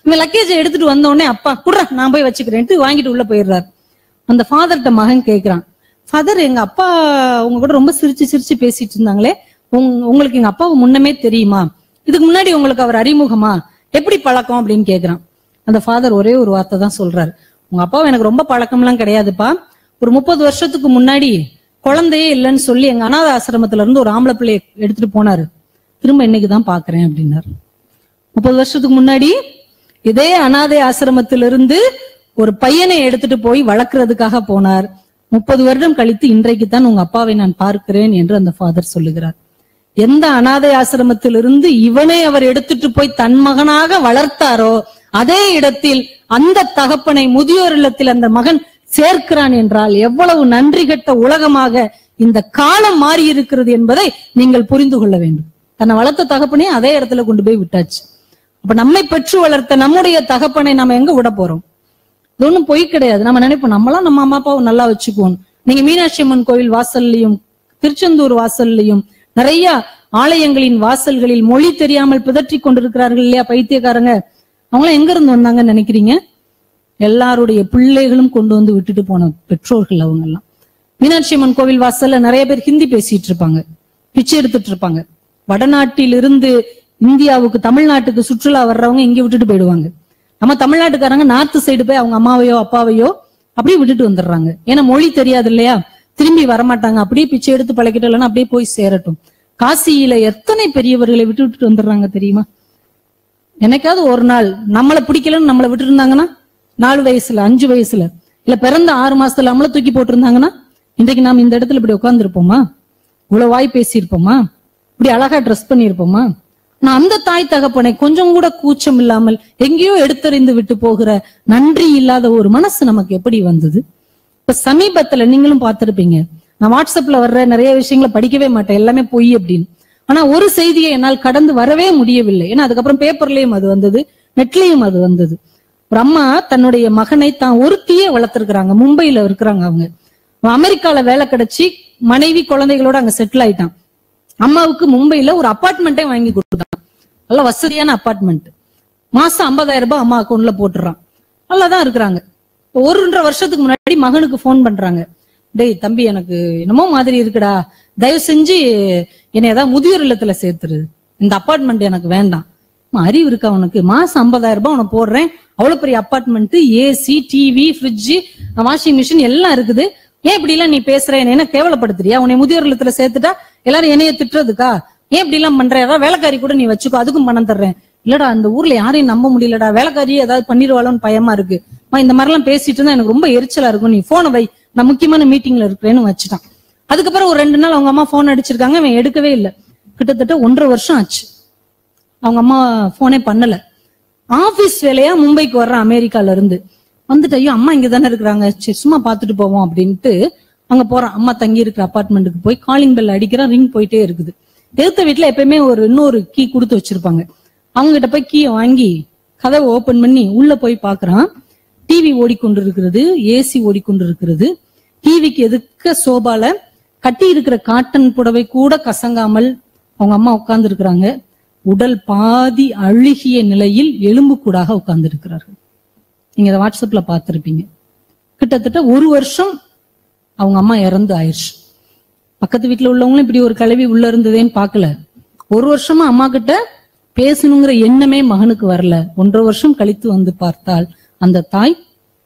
இவன் லக்கேஜை எடுத்துட்டு வந்த உடனே அப்பா குடுறா நான் போய் வச்சுக்கிறேன்ட்டு வாங்கிட்டு உள்ள போயிடுறாரு அந்த ஃபாதர்கிட்ட மகன் கேக்குறான் ஃபாதர் எங்க அப்பா உங்க கூட ரொம்ப சிரிச்சு சிரிச்சு பேசிட்டு இருந்தாங்களே உங்க- உங்களுக்கு எங்க அப்பாவை முன்னமே தெரியுமா இதுக்கு முன்னாடி உங்களுக்கு அவர் அறிமுகமா எப்படி பழக்கம் அப்படின்னு கேக்குறான் அந்த ஃபாதர் ஒரே ஒரு வார்த்தை தான் சொல்றாரு உங்க அப்பாவை எனக்கு ரொம்ப பழக்கம்லாம் கிடையாதுப்பா ஒரு முப்பது வருஷத்துக்கு முன்னாடி குழந்தையே இல்லைன்னு சொல்லி எங்க அனாதை ஆசிரமத்துல இருந்து ஒரு ஆம்பளை பிள்ளைய எடுத்துட்டு போனாரு திரும்ப இன்னைக்கு தான் பாக்குறேன் அப்படின்னாரு முப்பது வருஷத்துக்கு முன்னாடி இதே அனாதை ஆசிரமத்திலிருந்து ஒரு பையனை எடுத்துட்டு போய் வளர்க்கறதுக்காக போனார் முப்பது வருடம் கழித்து இன்றைக்கு தான் உங்க அப்பாவை நான் பார்க்கிறேன் என்று அந்த ஃபாதர் சொல்லுகிறார் எந்த அனாதை ஆசிரமத்திலிருந்து இவனை அவர் எடுத்துட்டு போய் தன் மகனாக வளர்த்தாரோ அதே இடத்தில் அந்த தகப்பனை முதியோர் இல்லத்தில் அந்த மகன் சேர்க்கிறான் என்றால் எவ்வளவு நன்றி கெட்ட உலகமாக இந்த காலம் மாறி இருக்கிறது என்பதை நீங்கள் புரிந்து கொள்ள வேண்டும் தன்னை வளர்த்த தகப்பனே அதே இடத்துல கொண்டு போய் விட்டாச்சு அப்ப நம்மை பெற்று வளர்த்த நம்முடைய தகப்பனை நம்ம எங்க விட போறோம் இது ஒண்ணும் பொய் கிடையாது நம்ம நினைப்போம் நம்மளாம் நம்ம அம்மா அப்பாவை நல்லா வச்சுக்குவோம் நீங்க மீனாட்சி அம்மன் கோவில் வாசல்லையும் திருச்செந்தூர் வாசல்லையும் நிறைய ஆலயங்களின் வாசல்களில் மொழி தெரியாமல் பிதற்றி கொண்டிருக்கிறார்கள் இல்லையா பைத்தியக்காரங்க அவங்களாம் எங்க இருந்து வந்தாங்கன்னு நினைக்கிறீங்க எல்லாருடைய பிள்ளைகளும் கொண்டு வந்து விட்டுட்டு போன பெற்றோர்கள் அவங்க எல்லாம் மீனாட்சி அம்மன் கோவில் வாசல்ல நிறைய பேர் ஹிந்தி பேசிட்டு இருப்பாங்க பிச்சை எடுத்துட்டு இருப்பாங்க வடநாட்டில் இருந்து இந்தியாவுக்கு தமிழ்நாட்டுக்கு சுற்றுலா வர்றவங்க இங்க விட்டுட்டு போயிடுவாங்க நம்ம தமிழ்நாட்டுக்காரங்க நார்த் சைடு போய் அவங்க அம்மாவையோ அப்பாவையோ அப்படியே விட்டுட்டு வந்துடுறாங்க ஏன்னா மொழி தெரியாது இல்லையா திரும்பி வரமாட்டாங்க அப்படியே பிச்சை எடுத்து பழக்கிட்டு இல்லைன்னா அப்படியே போய் சேரட்டும் காசியில எத்தனை பெரியவர்களை விட்டு விட்டுட்டு வந்துடுறாங்க தெரியுமா என்னைக்காவது ஒரு நாள் நம்மள பிடிக்கலன்னு நம்மள விட்டு இருந்தாங்கன்னா நாலு வயசுல அஞ்சு வயசுல இல்ல பிறந்த ஆறு மாசத்துல நம்மள தூக்கி போட்டிருந்தாங்கன்னா இன்றைக்கு நாம இந்த இடத்துல இப்படி உட்கார்ந்துருப்போமா இவ்வளவு வாய் பேசியிருப்போமா இப்படி அழகா ட்ரெஸ் பண்ணியிருப்போமா நான் அந்த தாய் தகப்பனை கொஞ்சம் கூட கூச்சம் இல்லாமல் எங்கேயோ எடுத்தறிந்து விட்டு போகிற நன்றி இல்லாத ஒரு மனசு நமக்கு எப்படி வந்தது இப்ப சமீபத்துல நீங்களும் பார்த்திருப்பீங்க நான் வாட்ஸ்அப்ல வர்ற நிறைய விஷயங்களை படிக்கவே மாட்டேன் எல்லாமே பொய் அப்படின்னு ஆனா ஒரு செய்தியை என்னால் கடந்து வரவே முடியவில்லை ஏன்னா அதுக்கப்புறம் பேப்பர்லயும் அது வந்தது நெட்லயும் அது வந்தது ஒரு அம்மா தன்னுடைய மகனை தான் ஒருத்தியே வளர்த்திருக்கிறாங்க மும்பையில இருக்கிறாங்க அவங்க அவன் அமெரிக்கால வேலை கிடைச்சி மனைவி குழந்தைகளோட அங்க செட்டில் ஆயிட்டான் அம்மாவுக்கு மும்பைல ஒரு அபார்ட்மெண்ட்டே வாங்கி கொடுத்துட்டான் நல்ல வசதியான அபார்ட்மெண்ட் மாசம் 50000 ரூபாய் அம்மா அக்கௌண்ட்ல போட்டுறான் நல்லாதான் இருக்கிறாங்க ஒருன்ற வருஷத்துக்கு முன்னாடி மகனுக்கு ஃபோன் பண்றாங்க டேய் தம்பி எனக்கு என்னமோ மாதிரி இருக்குடா தயவு செஞ்சு என்னை ஏதாவது முதியோர் இல்லத்துல சேர்த்துரு இந்த அபார்ட்மெண்ட் எனக்கு வேண்டாம் அம்மா, அறிவு இருக்கா உனக்கு மாசம் 50000 ரூபாய் உனக்கு போடுறேன் அவ்வளவு பெரிய apartment AC TV fridge washing machine எல்லாம் இருக்குது ஏன் இப்படி எல்லாம் நீ பேசுற என்னை என்ன கேவலப்படுத்துறியா உன்னை முதியோர் இல்லத்துல சேர்த்துட்டா எல்லாரும் என்னைய திட்டுறதுக்கா ஏன் இப்படி எல்லாம் பண்ற ஏதாவது வேலைக்காரி கூட நீ வச்சுக்கோ அதுக்கும் பணம் தர்றேன் இல்லடா அந்த ஊர்ல யாரையும் நம்ப முடியலடா வேலைக்காரி ஏதாவது பண்ணிடுவாளோன்னு பயமா இருக்கு அம்மா, இந்த மாதிரி எல்லாம் பேசிட்டு இருந்தா எனக்கு ரொம்ப எரிச்சலா இருக்கும் நீ போனை வை நான் முக்கியமான மீட்டிங்ல இருக்கிறேன்னு வச்சுட்டான் அதுக்கப்புறம் ஒரு ரெண்டு நாள் அவங்க அம்மா போன் அடிச்சிருக்காங்க அவன் எடுக்கவே இல்லை கிட்டத்தட்ட ஒன்றரை வருஷம் ஆச்சு அவங்க அம்மா போனே பண்ணல ஆபீஸ் வேலையா மும்பைக்கு வர்றான் அமெரிக்கால இருந்து வந்துட்டு ஐயோ அம்மா இங்க தானே இருக்கிறாங்க சரி சும்மா பாத்துட்டு போவோம் அப்படின்ட்டு அங்க போறான் அம்மா தங்கி இருக்கிற அபார்ட்மெண்ட்டுக்கு போய் காலிங் பெல் அடிக்கிறான் ரிங் போயிட்டே இருக்குது எதிர்த்த வீட்டுல எப்பயுமே ஒரு இன்னொரு கீ கொடுத்து வச்சிருப்பாங்க அவங்க கிட்ட போய் கீயை வாங்கி கதவை ஓபன் பண்ணி உள்ள போய் பாக்குறான் டிவி ஓடிக்கொண்டிருக்கிறது ஏசி ஓடிக்கொண்டிருக்கிறது டிவிக்கு எதுக்க சோபால கட்டி இருக்கிற காட்டன் புடவை கூட கசங்காமல் அவங்க அம்மா உட்கார்ந்து இருக்கிறாங்க உடல் பாதி அழுகிய நிலையில் எலும்பு கூடாக உட்கார்ந்து இருக்கிறார்கள் நீங்க இதை வாட்ஸ்அப்ல பார்த்திருப்பீங்க கிட்டத்தட்ட ஒரு வருஷம் அவங்க அம்மா இறந்து ஆயிடுச்சு பக்கத்து வீட்டுல உள்ளவங்களும் இப்படி ஒரு கலவி உள்ள இருந்ததேன்னு பார்க்கல ஒரு வருஷமா அம்மா கிட்ட பேசணுங்கிற எண்ணமே மகனுக்கு வரல ஒன்றரை வருஷம் கழித்து வந்து பார்த்தால் அந்த தாய்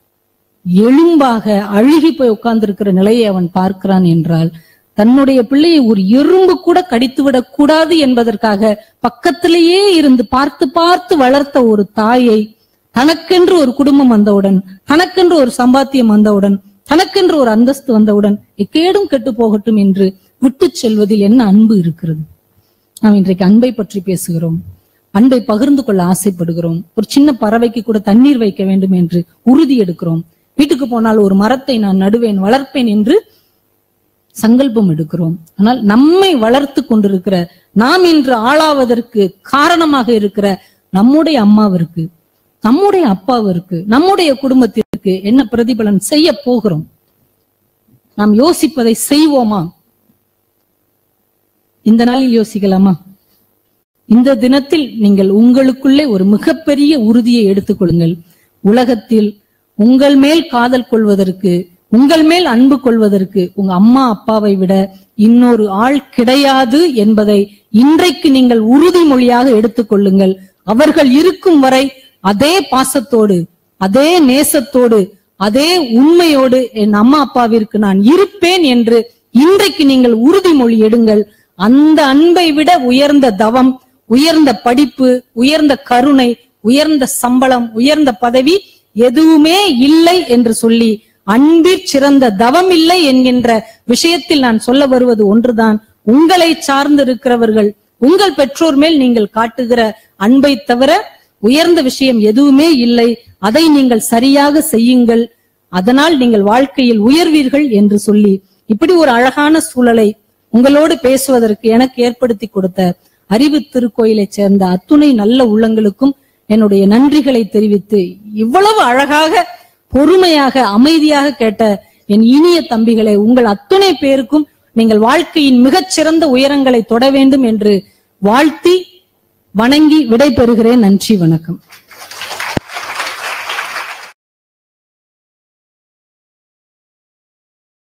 எலும்பாக அழுகி போய் உட்கார்ந்து இருக்கிற நிலையை அவன் பார்க்கிறான் என்றால் தன்னுடைய பிள்ளையை ஒரு எறும்பு கூட கடித்து விடக் கூடாது என்பதற்காக பக்கத்திலேயே இருந்து பார்த்து பார்த்து வளர்த்த ஒரு தாயை தனக்கென்று ஒரு குடும்பம் வந்தவுடன் தனக்கென்று ஒரு சம்பாத்தியம் வந்தவுடன் தனக்கென்று ஒரு அந்தஸ்து வந்தவுடன் எக்கேடும் கெட்டு போகட்டும் என்று விட்டுச் செல்வதில் என்ன அன்பு இருக்கிறது நாம் இன்றைக்கு அன்பை பற்றி பேசுகிறோம் அன்பை பகிர்ந்து கொள்ள ஆசைப்படுகிறோம் ஒரு சின்ன பறவைக்கு கூட தண்ணீர் வைக்க வேண்டும் என்று உறுதி எடுக்கிறோம் வீட்டுக்கு போனால் ஒரு மரத்தை நான் நடுவேன் வளர்ப்பேன் என்று சங்கல்பம் எடுக்கிறோம் ஆனால் நம்மை வளர்த்து கொண்டிருக்கிற நாம் இன்று ஆளாவதற்கு காரணமாக இருக்கிற நம்முடைய அம்மாவிற்கு நம்முடைய அப்பாவிற்கு நம்முடைய குடும்பத்திற்கு என்ன பிரதிபலன் செய்ய போகிறோம் நாம் யோசிப்பதை செய்வோமா இந்த நாளில் யோசிக்கலாமா இந்த தினத்தில் நீங்கள் உங்களுக்குள்ளே ஒரு மிகப்பெரிய உறுதியை எடுத்துக்கொள்ளுங்கள் உலகத்தில் உங்கள் மேல் காதல் கொள்வதற்கு உங்கள் மேல் அன்பு கொள்வதற்கு உங்க அம்மா அப்பாவை விட இன்னொரு ஆள் கிடையாது என்பதை இன்றைக்கு நீங்கள் உறுதிமொழியாக எடுத்துக்கொள்ளுங்கள் அவர்கள் இருக்கும் வரை அதே பாசத்தோடு அதே நேசத்தோடு அதே உண்மையோடு என் அம்மா அப்பாவிற்கு நான் இருப்பேன் என்று இன்றைக்கு நீங்கள் உறுதிமொழி எடுங்கள் அந்த அன்பை விட உயர்ந்த தவம் உயர்ந்த படிப்பு உயர்ந்த கருணை உயர்ந்த சம்பளம் உயர்ந்த பதவி எதுவுமே இல்லை என்று சொல்லி அன்பிற் சிறந்த தவம் இல்லை என்கின்ற விஷயத்தில் நான் சொல்ல வருவது ஒன்றுதான் உங்களை சார்ந்திருக்கிறவர்கள் உங்கள் பெற்றோர் மேல் நீங்கள் காட்டுகிற அன்பை தவிர உயர்ந்த விஷயம் எதுவுமே இல்லை அதை நீங்கள் சரியாக செய்யுங்கள் அதனால் நீங்கள் வாழ்க்கையில் உயர்வீர்கள் என்று சொல்லி இப்படி ஒரு அழகான சூழலை உங்களோடு பேசுவதற்கு எனக்கு ஏற்படுத்தி கொடுத்த அறிவு திருக்கோயிலை சேர்ந்த அத்துணை நல்ல உள்ளங்களுக்கும் என்னுடைய நன்றிகளை தெரிவித்து இவ்வளவு அழகாக பொறுமையாக அமைதியாக கேட்ட என் இனிய தம்பிகளை உங்கள் அத்துணை பேருக்கும் நீங்கள் வாழ்க்கையின் மிகச்சிறந்த உயரங்களை தொட வேண்டும் என்று வாழ்த்தி வணங்கி விடை பெறுகிறேன் நன்றி வணக்கம்